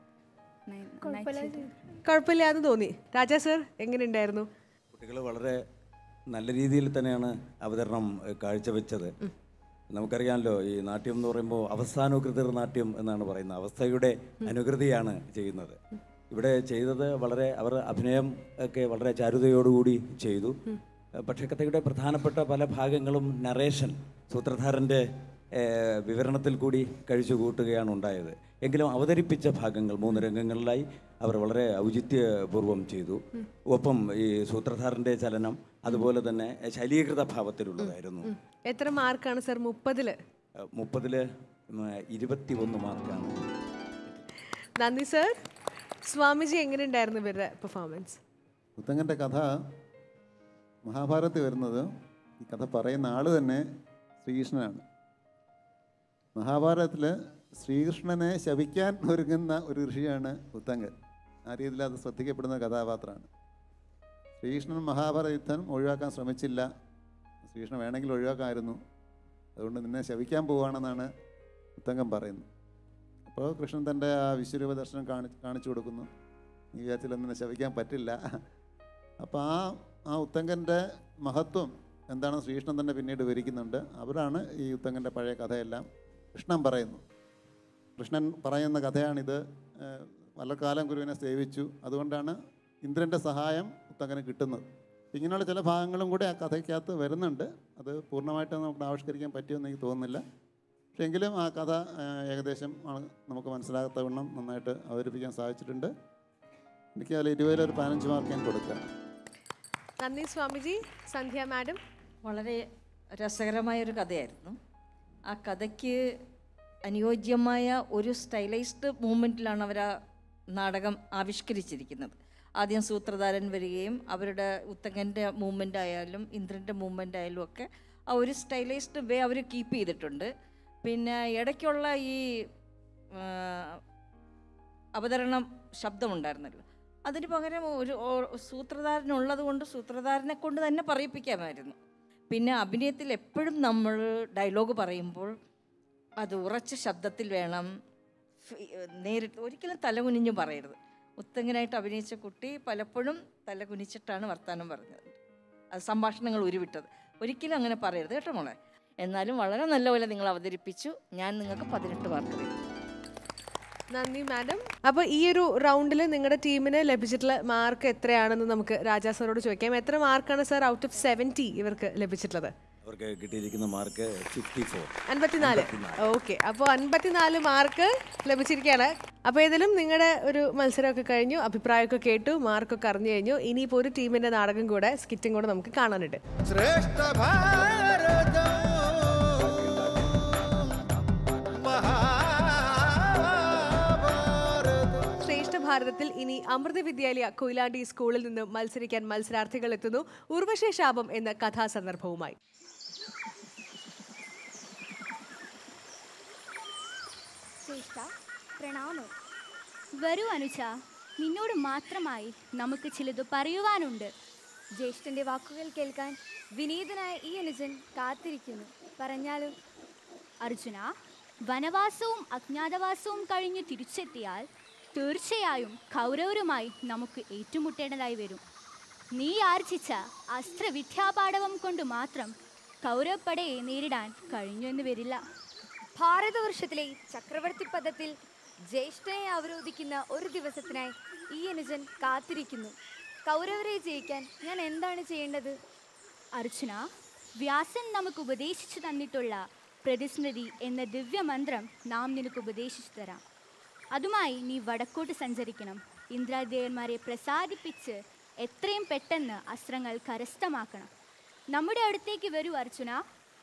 കുഴപ്പമില്ലാന്ന് തോന്നി രാജാ സർ എങ്ങനെയുണ്ടായിരുന്നു കുട്ടികൾ വളരെ നല്ല രീതിയിൽ തന്നെയാണ് അവതരണം ഏഹ്, കാഴ്ചവെച്ചത് നമുക്കറിയാമല്ലോ ഈ നാട്യം എന്ന് പറയുമ്പോൾ അവസ്ഥാനുകൃതർ നാട്യം എന്നാണ് പറയുന്നത് അവസ്ഥയുടെ അനുകൃതിയാണ് ചെയ്യുന്നത് ഇവിടെ ചെയ്തത് വളരെ അവർ അഭിനയം ഒക്കെ വളരെ ചാരുതയോടുകൂടി ചെയ്തു ഏഹ്, പക്ഷേ കഥയുടെ പ്രധാനപ്പെട്ട പല ഭാഗങ്ങളും നറേഷൻ സൂത്രധാരൻ്റെ ഏഹ്, വിവരണത്തിൽ കൂടി കഴിച്ചു കൂട്ടുകയാണ് ഉണ്ടായത് എങ്കിലും അവതരിപ്പിച്ച ഭാഗങ്ങൾ മൂന്ന് രംഗങ്ങളിലായി അവർ വളരെ ഔചിത്യപൂർവം ചെയ്തു ഒപ്പം ഈ സൂത്രധാരൻ്റെ ചലനം അതുപോലെ തന്നെ ശൈലീകൃത ഭാവത്തിലുള്ളതായിരുന്നു എത്ര മാർക്കാണ് സർ മുപ്പതില് ഏഹ്, മുപ്പതില് ഉം, ഇരുപത്തി ഒന്ന് മാർക്കാണ് നന്ദി സർ സ്വാമിജി എങ്ങനെയുണ്ടായിരുന്നു ഇവരുടെ പെർഫോമൻസ് ഉത്തങ്കൻ്റെ കഥ മഹാഭാരതത്തിൽ വരുന്നത് ഈ കഥ പറയുന്ന ആൾ തന്നെ ശ്രീകൃഷ്ണനാണ് മഹാഭാരതത്തിൽ ശ്രീകൃഷ്ണനെ ശപിക്കാൻ ഒരുങ്ങുന്ന ഒരു ഋഷിയാണ് ഉത്തങ്കൻ ആ രീതിയിൽ അത് ശ്രദ്ധിക്കപ്പെടുന്ന കഥാപാത്രമാണ് ശ്രീകൃഷ്ണൻ മഹാഭാരത യുദ്ധം ഒഴിവാക്കാൻ ശ്രമിച്ചില്ല ശ്രീകൃഷ്ണൻ വേണമെങ്കിൽ ഒഴിവാക്കാമായിരുന്നു അതുകൊണ്ട് നിന്നെ ശപിക്കാൻ പോവുകയാണെന്നാണ് ഉത്തങ്കൻ പറയുന്നത് അപ്പോൾ കൃഷ്ണൻ തൻ്റെ ആ വിശ്വരൂപ ദർശനം കാണി കാണിച്ചു കൊടുക്കുന്നു നീ വിചാരിച്ചില്ല നിന്നെ ശപിക്കാൻ പറ്റില്ല അപ്പോൾ ആ ആ ഉത്തങ്കൻ്റെ മഹത്വം എന്താണെന്ന് ശ്രീകൃഷ്ണൻ തന്നെ പിന്നീട് വിവരിക്കുന്നുണ്ട് അവരാണ് ഈ ഉത്തങ്കൻ്റെ പഴയ കഥയെല്ലാം കൃഷ്ണൻ പറയുന്നു കൃഷ്ണൻ പറയുന്ന കഥയാണിത് ഏഹ് വല്ലക്കാലം ഗുരുവിനെ സേവിച്ചു അതുകൊണ്ടാണ് ഇന്ദ്രൻ്റെ സഹായം ഉത്തങ്കന് കിട്ടുന്നത് ഇങ്ങനെയുള്ള ചില ഭാഗങ്ങളും കൂടെ ആ കഥയ്ക്കകത്ത് വരുന്നുണ്ട് അത് പൂർണ്ണമായിട്ട് നമുക്ക് ആവിഷ്കരിക്കാൻ പറ്റുമെന്ന് എനിക്ക് തോന്നുന്നില്ല പക്ഷേ എങ്കിലും ആ കഥ ഏഹ് ഏകദേശം ആണ് നമുക്ക് മനസ്സിലാകത്തവണ്ണം നന്നായിട്ട് അവതരിപ്പിക്കാൻ സാധിച്ചിട്ടുണ്ട് എനിക്ക് അതിൽ ഇരുപതിലൊരു പതിനഞ്ച് മാർക്ക് ഞാൻ കൊടുക്കാം നന്ദി സ്വാമിജി സന്ധ്യ മാഡം വളരെ രസകരമായ ഒരു കഥയായിരുന്നു ആ കഥയ്ക്ക് അനുയോജ്യമായ ഒരു സ്റ്റൈലൈസ്ഡ് മൂമെൻറ്റിലാണ് അവർ ആ നാടകം ആവിഷ്കരിച്ചിരിക്കുന്നത് ആദ്യം സൂത്രധാരൻ വരികയും അവരുടെ ഉത്തങ്ങൻ്റെ മൂവ്മെൻ്റ് ആയാലും ഇന്ദ്രൻ്റെ മൂവ്മെൻ്റ് ആയാലും ഒക്കെ ആ ഒരു സ്റ്റൈലൈസ്ഡ് വേ അവർ കീപ്പ് ചെയ്തിട്ടുണ്ട് പിന്നെ ഇടയ്ക്കുള്ള ഈ ആ, അവതരണം ശബ്ദമുണ്ടായിരുന്നല്ലോ അതിന് പകരം ഒരു ഓ- സൂത്രധാരനുള്ളത് കൊണ്ട് സൂത്രധാരനെ കൊണ്ട് തന്നെ പറയിപ്പിക്കാമായിരുന്നു പിന്നെ അഭിനയത്തിൽ എപ്പോഴും നമ്മൾ ഡയലോഗ് പറയുമ്പോൾ അത് ഉറച്ച ശബ്ദത്തിൽ വേണം ഫി- നേരിട്ട് ഒരിക്കലും തലകുനിഞ്ഞ് പറയരുത് ഉത്തങ്ങനായിട്ട് അഭിനയിച്ച കുട്ടി പലപ്പോഴും തലകുനിച്ചിട്ടാണ് വർത്തമാനം പറഞ്ഞത് അത് സംഭാഷണങ്ങൾ ഉരുവിട്ടത് ഒരിക്കലും അങ്ങനെ പറയരുത് കേട്ടോ മോളെ എന്നാലും വളരെ നല്ലപോലെ നിങ്ങൾ അവതരിപ്പിച്ചു ഞാൻ നിങ്ങൾക്ക് പതിനെട്ട് മാർക്ക് തരും നന്ദി മാഡം അപ്പോൾ ഈ ഒരു റൗണ്ടിൽ നിങ്ങളുടെ ടീമിന് ലഭിച്ചിട്ടുള്ള മാർക്ക് എത്രയാണെന്ന് നമുക്ക് രാജാ സാറോട് ചോദിക്കാം എത്ര മാർക്കാണ് സാർ ഔട്ട് ഓഫ് സെവൻറ്റി ഇവർക്ക് ലഭിച്ചിട്ടുള്ളത് അവർക്ക് കിട്ടിയിരിക്കുന്ന മാർക്ക് ഫിഫ്റ്റി ഫോർ അൻപത്തിനാല് ഓക്കെ അപ്പോൾ അൻപത്തിനാല് മാർക്ക് ലഭിച്ചിരിക്കുകയാണ് അപ്പോൾ ഏതായാലും നിങ്ങളുടെ ഒരു മത്സരമൊക്കെ കഴിഞ്ഞു അഭിപ്രായമൊക്കെ കേട്ടു മാർക്കൊക്കെ അറിഞ്ഞു കഴിഞ്ഞു ഇനിയിപ്പോൾ ഒരു ടീമിൻ്റെ നാടകം കൂടെ സ്കിറ്റും കൂടെ നമുക്ക് കാണാനുണ്ട് श्रेष्ठ भारत महाभारत ശ്രേഷ്ഠ ഭാരതത്തിൽ ഇനി അമൃത വിദ്യാലയ കൊയിലാണ്ടി സ്കൂളിൽ നിന്ന് മത്സരിക്കാൻ മത്സരാർത്ഥികൾ എത്തുന്നു ഉർവശി ശാപം എന്ന കഥാസന്ദർഭവുമായി ശ്രേഷ്ഠ പ്രണാമം വരൂ അനുജ നിന്നോട് മാത്രമായി നമുക്ക് ചിലത് പറയുവാനുണ്ട് ജ്യേഷ്ഠന്റെ വാക്കുകൾ കേൾക്കാൻ വിനീതനായ ഈ അനുജൻ കാത്തിരിക്കുന്നു പറഞ്ഞാലും അർജുന വനവാസവും അജ്ഞാതവാസവും കഴിഞ്ഞ് തിരിച്ചെത്തിയാൽ തീർച്ചയായും കൗരവരുമായി നമുക്ക് ഏറ്റുമുട്ടേണ്ടതായി വരും നീ ആർജിച്ച അസ്ത്രവിദ്യാപാഠവം കൊണ്ട് മാത്രം കൗരവപ്പടയെ നേരിടാൻ കഴിഞ്ഞു എന്ന് വരില്ല ഭാരതവർഷത്തിലെ ചക്രവർത്തി പദത്തിൽ ജ്യേഷ്ഠനെ അവരോധിക്കുന്ന ഒരു ദിവസത്തിനായി ഈ അനുജൻ കാത്തിരിക്കുന്നു കൗരവരെ ജയിക്കാൻ ഞാൻ എന്താണ് ചെയ്യേണ്ടത് അർജുന വ്യാസൻ നമുക്ക് ഉപദേശിച്ചു തന്നിട്ടുള്ള പ്രതിസ്മൃതി എന്ന ദിവ്യമന്ത്രം നാം നിനക്ക് ഉപദേശിച്ചു തരാം അതുമായി നീ വടക്കോട്ട് സഞ്ചരിക്കണം ഇന്ദ്രാദേവന്മാരെ പ്രസാദിപ്പിച്ച് എത്രയും പെട്ടെന്ന് അസ്ത്രങ്ങൾ കരസ്ഥമാക്കണം നമ്മുടെ അടുത്തേക്ക് വരൂ അർച്ചന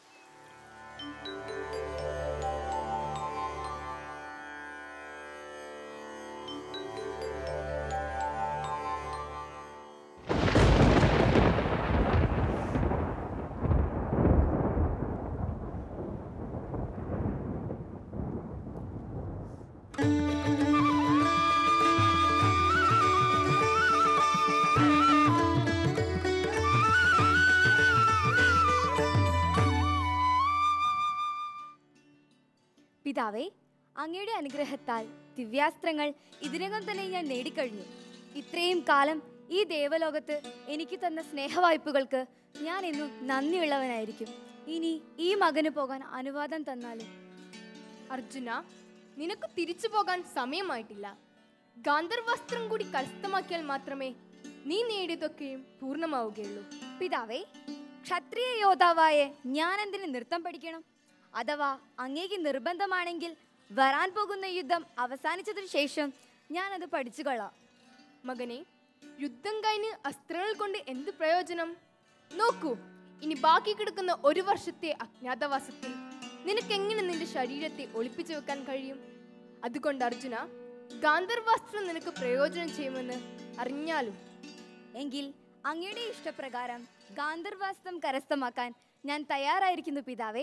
പിതാവേ അങ്ങയുടെ അനുഗ്രഹത്താൽ ദിവ്യാസ്ത്രങ്ങൾ ഇതിനകം തന്നെ ഞാൻ നേടിക്കഴിഞ്ഞു ഇത്രയും കാലം ഈ ദേവലോകത്ത് എനിക്ക് തന്ന സ്നേഹവായ്പകൾക്ക് ഞാൻ എന്നും നന്ദിയുള്ളവനായിരിക്കും ഇനി ഈ മകന് പോകാൻ അനുവാദം തന്നാലും അർജുന നിനക്ക് തിരിച്ചു പോകാൻ സമയമായിട്ടില്ല ഗാന്ധർവസ്ത്രം കൂടി കരസ്ഥമാക്കിയാൽ മാത്രമേ നീ നേടിയതൊക്കെയും പൂർണ്ണമാവുകയുള്ളൂ പിതാവേ ക്ഷത്രിയ യോദ്ധാവായ ഞാൻ എന്തിന് നൃത്തം പഠിക്കണം അഥവാ അങ്ങേക്ക് നിർബന്ധമാണെങ്കിൽ വരാൻ പോകുന്ന യുദ്ധം അവസാനിച്ചതിനു ശേഷം ഞാൻ അത് പഠിച്ചു കൊള്ളാം മകനെ യുദ്ധം കഴിഞ്ഞ് അസ്ത്രങ്ങൾ കൊണ്ട് എന്ത് പ്രയോജനം നോക്കൂ ഇനി ബാക്കി കിടക്കുന്ന ഒരു വർഷത്തെ അജ്ഞാതവാസത്തിൽ നിനക്ക് എങ്ങനെ നിന്റെ ശരീരത്തെ ഒളിപ്പിച്ചു വെക്കാൻ കഴിയും അതുകൊണ്ട് അർജുന ഗാന്ധർവാസ്ത്രം നിനക്ക് പ്രയോജനം ചെയ്യുമെന്ന് അറിഞ്ഞാലും എങ്കിൽ അങ്ങയുടെ ഇഷ്ടപ്രകാരം ഗാന്ധർവാസ്ത്രം കരസ്ഥമാക്കാൻ ഞാൻ തയ്യാറായിരിക്കുന്നു പിതാവേ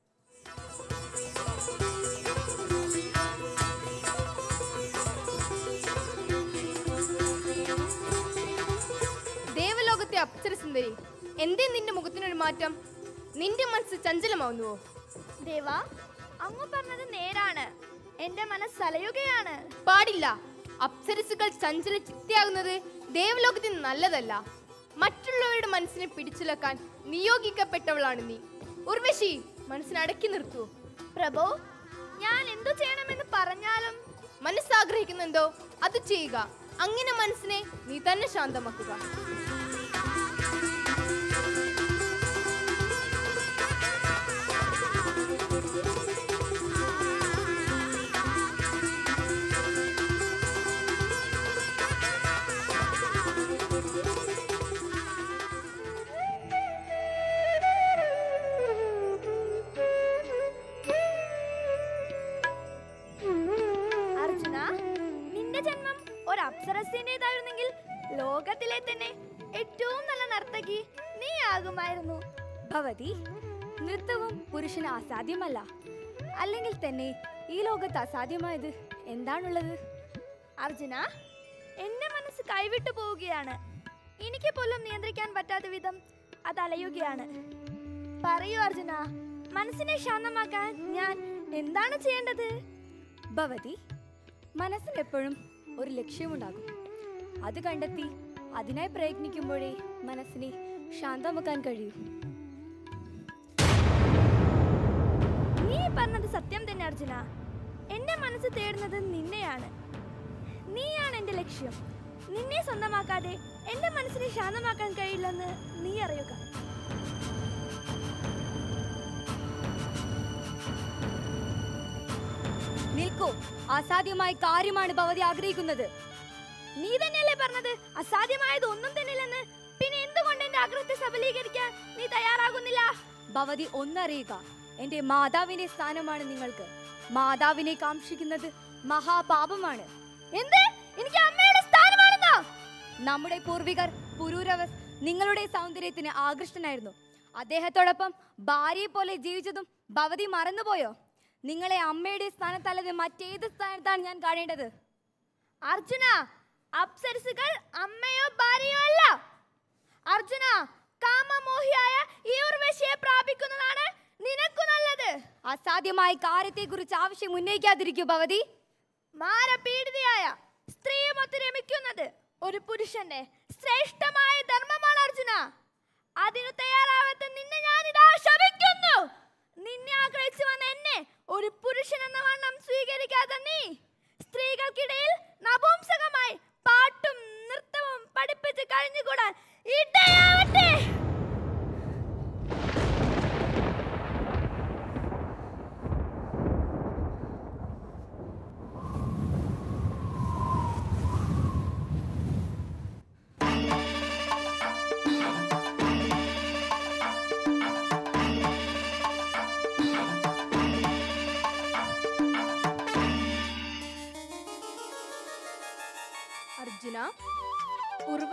ദേവലോകത്തെ അപ്സരസുന്ദരി എന്തേ നിന്റെ മുഖത്തിനൊരു മാറ്റം നിന്റെ മനസ്സ് ചഞ്ചലമാവുന്നുവോ ദേവാ അങ്ങ് പറഞ്ഞത് നേരാണ് എന്റെ മനസ്സ് അലയുകയാണ് പാടില്ല അപ്സരസുകൾ ചഞ്ചല ചിത്തയാകുന്നത് ദേവലോകത്തിന് നല്ലതല്ല മറ്റുള്ളവരുടെ മനസ്സിനെ പിടിച്ചുലക്കാൻ നിയോഗിക്കപ്പെട്ടവളാണ് നീ ഉർവശി മനസ്സിനടക്കി നിർത്തൂ പ്രഭു ഞാൻ എന്തു ചെയ്യണമെന്ന് പറഞ്ഞാലും മനസ്സാഗ്രഹിക്കുന്നെന്തോ അത് ചെയ്യുക അങ്ങനെ മനസ്സിനെ നീ തന്നെ ശാന്തമാക്കുക അർജുന നിന്റെ ജന്മം ഒരു അപ്സരസിന്റേതായിരുന്നെങ്കിൽ ലോകത്തിലെ തന്നെ ഏറ്റവും നല്ല നർത്തകി നീ ആകുമായിരുന്നു ഭവതി നൃത്തവും പുരുഷന് അസാധ്യമല്ല അല്ലെങ്കിൽ തന്നെ ഈ ലോകത്ത് അസാധ്യമായത് എന്താണുള്ളത് അർജുന എന്റെ മനസ്സ് കൈവിട്ടു പോവുകയാണ് എനിക്ക് പോലും നിയന്ത്രിക്കാൻ പറ്റാത്ത വിധം അത് അലയുകയാണ് പറയൂ അർജുന മനസ്സിനെ ശാന്തമാക്കാൻ ഞാൻ എന്താണ് ചെയ്യേണ്ടത് ഭവതി മനസ്സിന് എപ്പോഴും ഒരു ലക്ഷ്യമുണ്ടാകും അത് കണ്ടെത്തി അതിനായി പ്രയത്നിക്കുമ്പോഴേ മനസ്സിനെ ശാന്തമാക്കാൻ കഴിയൂ നീ പറഞ്ഞത് സത്യം തന്നെ അർജുന എന്റെ മനസ്സ് തേടുന്നത് നിന്നെയാണ് നീയാണ് എന്റെ ലക്ഷ്യം നിന്നെ സ്വന്തമാക്കാതെ എന്റെ മനസ്സിനെ ശാന്തമാക്കാൻ കഴിയില്ലെന്ന് നീ അറിയുക നിൽക്കൂ അസാധ്യമായ കാര്യമാണ് ഭവതി ആഗ്രഹിക്കുന്നത് നീ തന്നെയല്ലേ പറഞ്ഞത് അസാധ്യമായത് ഒന്നും തന്നെയില്ലെന്ന് പിന്നെ എന്തുകൊണ്ട് എന്റെ ആഗ്രഹത്തെ സബലീകരിക്കാൻ നീ തയ്യാറാകുന്നില്ല ഭവതി ഒന്നറിയുക എന്റെ മാതാവിന്റെ സ്ഥാനമാണ് നിങ്ങൾക്ക് മാതാവിനെ കാക്ഷിക്കുന്നത് മഹാപാപമാണ് എന്ത് എനിക്ക് അമ്മയുടെ സ്ഥാനമാണെന്നോ നമ്മുടെ പൂർവികർ പുരൂരവസ് നിങ്ങളുടെ സൗന്ദര്യത്തിന് ആകൃഷ്ടനായിരുന്നു അദ്ദേഹത്തോടൊപ്പം ഭാര്യയെ പോലെ ജീവിച്ചതും ഭവതി മറന്നുപോയോ നിങ്ങളെ അമ്മയുടെ സ്ഥാനത്തല്ലാതെ മറ്റേത് സ്ഥാനത്താണ് ഞാൻ കാണേണ്ടത് അർജുന അപ്സരസുകൾ അമ്മയോ ഭാര്യയോ അല്ല അർജുന കാമമോഹിയായ ഈ ഉർവശിയെ പ്രാപിക്കുന്നതാണ് നിനക്കു നല്ലത് അസാധ്യമായ കാര്യത്തെക്കുറിച്ച് ആവശ്യം ഉന്നയിക്കാതിരിക്കൂ ഭവതി മാരപീഡിതയായ സ്ത്രീയുമൊത്ത് രമിക്കുന്നത് ഒരു പുരുഷന്റെ ശ്രേഷ്ഠമായ ധർമ്മമാണ് അർജുന അതിനു തയ്യാറാവാത്ത നിന്നെ ഞാനിതാ ശപിക്കുന്നു നിന്നെ ആഗ്രഹിച്ചു വന്ന എന്നെ ഒരു പുരുഷൻ എന്ന വണ്ണം സ്വീകരിക്കാത്ത നീ സ്ത്രീകൾക്കിടയിൽ നപുംസകമായി പാട്ടും നൃത്തവും പഠിപ്പിച്ച് കഴിഞ്ഞുകൂടാൻ ഇടയാവട്ടെ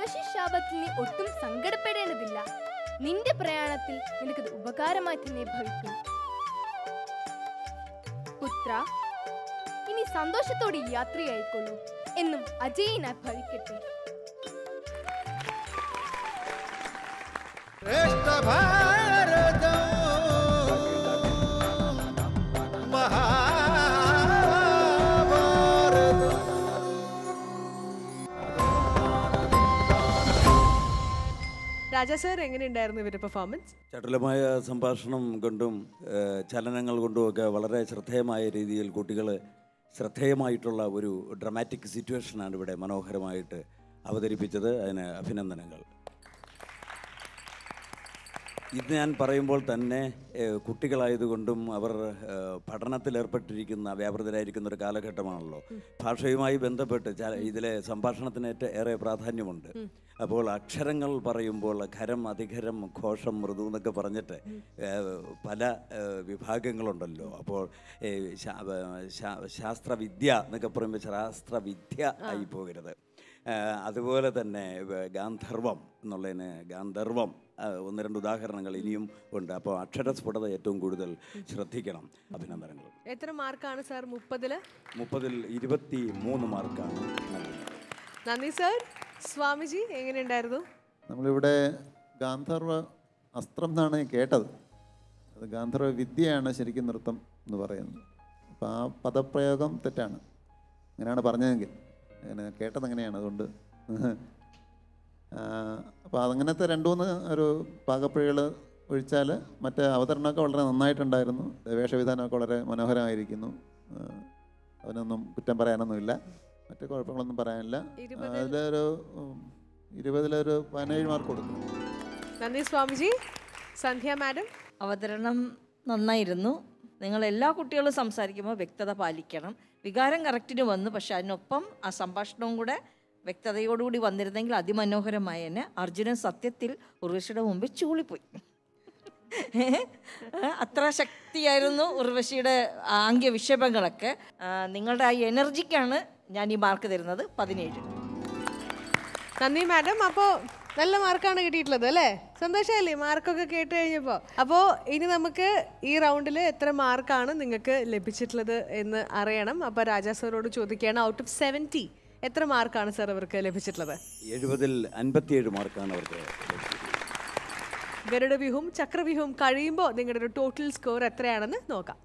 ഉർവശി ശാപത്തിൽ നീ ഒട്ടും സങ്കടപ്പെടേണ്ടതില്ല നിന്റെ പ്രയാണത്തിൽ നിനക്കത് ഉപകാരമായി തന്നെ ഭവിക്കും പുത്ര ഇനി സന്തോഷത്തോടെ യാത്രയായിക്കൊള്ളൂ എന്നും അജയനായി ഭവിക്കട്ടെ श्रेष्ठ भारत महाभारत രാജാ സർ എങ്ങനെയുണ്ടായിരുന്നു ഇവരുടെ പെർഫോമൻസ് ചടുലമായ സംഭാഷണം കൊണ്ടും ഏഹ്, ചലനങ്ങൾ കൊണ്ടുമൊക്കെ വളരെ ശ്രദ്ധേയമായ രീതിയിൽ കുട്ടികൾ ശ്രദ്ധേയമായിട്ടുള്ള ഒരു ഡ്രമാറ്റിക് സിറ്റുവേഷനാണ് ഇവിടെ മനോഹരമായിട്ട് അവതരിപ്പിച്ചത് അതിന് അഭിനന്ദനങ്ങൾ ഇത് ഞാൻ പറയുമ്പോൾ തന്നെ ഏഹ്, കുട്ടികളായതുകൊണ്ടും അവർ ഏഹ്, പഠനത്തിലേർപ്പെട്ടിരിക്കുന്ന വ്യാപൃതരായിരിക്കുന്ന ഒരു കാലഘട്ടമാണല്ലോ ഭാഷയുമായി ബന്ധപ്പെട്ട് ച- ഇതിലെ സംഭാഷണത്തിന് ഏറ്റ- ഏറെ പ്രാധാന്യമുണ്ട് അപ്പോൾ അക്ഷരങ്ങൾ പറയുമ്പോൾ ഖരം അധികരം ഘോഷം മൃദു എന്നൊക്കെ പറഞ്ഞിട്ട് ഏഹ്, പല ഏഹ്, വിഭാഗങ്ങളുണ്ടല്ലോ അപ്പോൾ ഏഹ്, ശാ- ഏഹ്, ശാ- ശാസ്ത്രവിദ്യ എന്നൊക്കെ പറയുമ്പോൾ ശാസ്ത്രവിദ്യ ആയി പോകരുത് ഏഹ്, അതുപോലെ തന്നെ വ- ഗാന്ധർവം എന്നുള്ളതിന് ഗാന്ധർവം ഏഹ്, ഒന്ന് രണ്ട് ഉദാഹരണങ്ങൾ ഇനിയും ഉണ്ട് അപ്പോൾ അക്ഷരസ്ഫുടത ഏറ്റവും കൂടുതൽ ശ്രദ്ധിക്കണം അഭിനന്ദനങ്ങൾ എത്ര മാർക്കാണ് സാർ മുപ്പതില് മുപ്പതിൽ ഇരുപത്തി മൂന്ന് മാർക്കാണ് നൽകുന്നത് നന്ദി സർ സ്വാമിജി എങ്ങനെയുണ്ടായിരുന്നു നമ്മളിവിടെ ഗാന്ധർവ അസ്ത്രം എന്നാണ് ഞാൻ കേട്ടത് അത് ഗാന്ധർവ വിദ്യയാണ് ശരിക്കും നൃത്തം എന്ന് പറയുന്നത് അപ്പോൾ ആ പദപ്രയോഗം തെറ്റാണ് അങ്ങനെയാണ് പറഞ്ഞതെങ്കിൽ അങ്ങനെ കേട്ടത് അങ്ങനെയാണ് അതുകൊണ്ട് അപ്പോൾ അതങ്ങനത്തെ രണ്ട് മൂന്ന് ഒരു പാകപ്പിഴകൾ ഒഴിച്ചാൽ മറ്റേ അവതരണമൊക്കെ വളരെ നന്നായിട്ടുണ്ടായിരുന്നു വേഷവിധാനമൊക്കെ വളരെ മനോഹരമായിരിക്കുന്നു ആ, അതിനൊന്നും കുറ്റം പറയാനൊന്നുമില്ല മറ്റു കുഴപ്പങ്ങളൊന്നും പറയാനില്ല ഇരുപതിൽ- അതിലൊരു ഉം, ഇരുപതിലൊരു പതിനേഴ് മാർക്ക് കൊടുക്കും നന്ദി സ്വാമിജി സന്ധ്യ മാഡം അവതരണം നന്നായിരുന്നു നിങ്ങൾ എല്ലാ കുട്ടികളും സംസാരിക്കുമ്പോൾ വ്യക്തത പാലിക്കണം വികാരം കറക്റ്റിന് വന്നു പക്ഷെ അതിനൊപ്പം ആ സംഭാഷണവും കൂടെ വ്യക്തതയോടുകൂടി വന്നിരുന്നെങ്കിൽ അതിമനോഹരമായേനെ അർജുനൻ സത്യത്തിൽ ഉർവശിയുടെ മുമ്പിൽ ചൂളിപ്പോയി അത്ര ശക്തിയായിരുന്നു ഉർവശിയുടെ ആംഗ്യ വിക്ഷേപങ്ങളൊക്കെ ആ, നിങ്ങളുടെ ആ എനർജിക്കാണ് ഞാൻ ഈ മാർക്ക് തരുന്നത് പതിനേഴ് നന്ദി മാഡം അപ്പോൾ നല്ല മാർക്കാണ് കിട്ടിയിട്ടുള്ളത് അല്ലേ സന്തോഷമല്ലേ മാർക്കൊക്കെ കേട്ട് കഴിഞ്ഞപ്പോൾ അപ്പോൾ ഇനി നമുക്ക് ഈ റൗണ്ടിൽ എത്ര മാർക്കാണ് നിങ്ങൾക്ക് ലഭിച്ചിട്ടുള്ളത് എന്ന് അറിയണം അപ്പോൾ രാജാ സാറോട് ചോദിക്കുകയാണ് ഔട്ട് ഓഫ് സെവൻറ്റി എത്ര മാർക്കാണ് സാർ അവർക്ക് ലഭിച്ചിട്ടുള്ളത് എഴുപതിൽ അൻപത്തിയേഴ് മാർക്കാണ് അവർക്ക് ഗരുഡവ്യൂഹവും ചക്രവ്യൂഹവും കഴിയുമ്പോൾ നിങ്ങളുടെ ഒരു ടോട്ടൽ സ്കോർ എത്രയാണെന്ന് നോക്കാം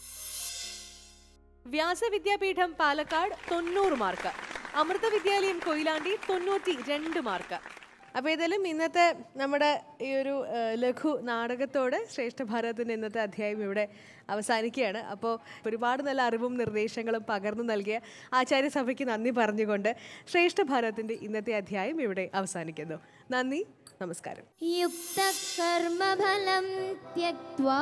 വ്യാസവിദ്യാപീഠം പാലക്കാട് തൊണ്ണൂറ് മാർക്ക് അമൃത വിദ്യാലയം കൊയിലാണ്ടി തൊണ്ണൂറ്റി രണ്ട് മാർക്ക് അപ്പോൾ ഏതായാലും ഇന്നത്തെ നമ്മുടെ ഈ ഒരു ആ, ലഘു നാടകത്തോട് ശ്രേഷ്ഠ ഭാരതത്തിൻ്റെ ഇന്നത്തെ അധ്യായം ഇവിടെ അവസാനിക്കുകയാണ് അപ്പോൾ ഒരുപാട് നല്ല അറിവും നിർദ്ദേശങ്ങളും പകർന്നു നൽകിയ ആചാര്യസഭയ്ക്ക് നന്ദി പറഞ്ഞുകൊണ്ട് ശ്രേഷ്ഠ ഭാരതത്തിൻ്റെ ഇന്നത്തെ അധ്യായം ഇവിടെ അവസാനിക്കുന്നു നന്ദി നമസ്കാരം युक्तकर्मफलं त्यक्त्वा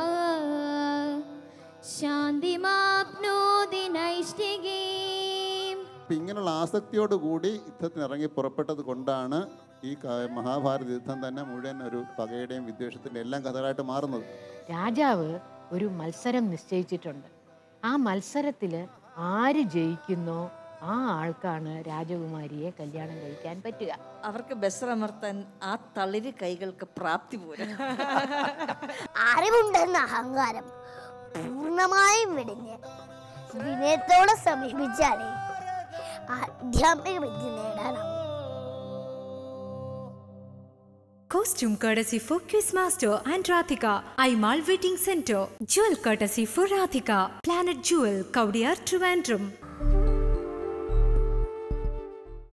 शान्तिमाप्नोति नैष्टिकीम् അപ്പം ഇങ്ങനെയുള്ള ആസക്തിയോടുകൂടി യുദ്ധത്തിന് ഇറങ്ങി പുറപ്പെട്ടത് കൊണ്ടാണ് ഈ ക- മഹാഭാരത യുദ്ധം തന്നെ മുഴുവൻ ഒരു പകയുടെയും വിദ്വേഷത്തിൻ്റെ എല്ലാം കഥകളായിട്ട് മാറുന്നത് രാജാവ് ഒരു മത്സരം നിശ്ചയിച്ചിട്ടുണ്ട് ആ മത്സരത്തിൽ ആര് ജയിക്കുന്നോ ആ ആൾക്കാണ് രാജകുമാരിയെ കല്യാണം കഴിക്കാൻ പറ്റുക അവർക്ക് ബസ്സമർത്താൻ ആ തളിര് കൈകൾക്ക് പ്രാപ്തി പോരാ അറിവുണ്ടെന്ന അഹങ്കാരം പൂർണ്ണമായും വെടിഞ്ഞ് വിനയത്തോടെ സമീപിച്ചാലേ ആധ്യാത്മിക വിദ്യ നേടാനാവും Costume courtesy for Quizmaster and Rathika. Aimal Wedding Center. Jewel courtesy for Rathika. Planet Jewel, Kaudiyar, Trivandrum.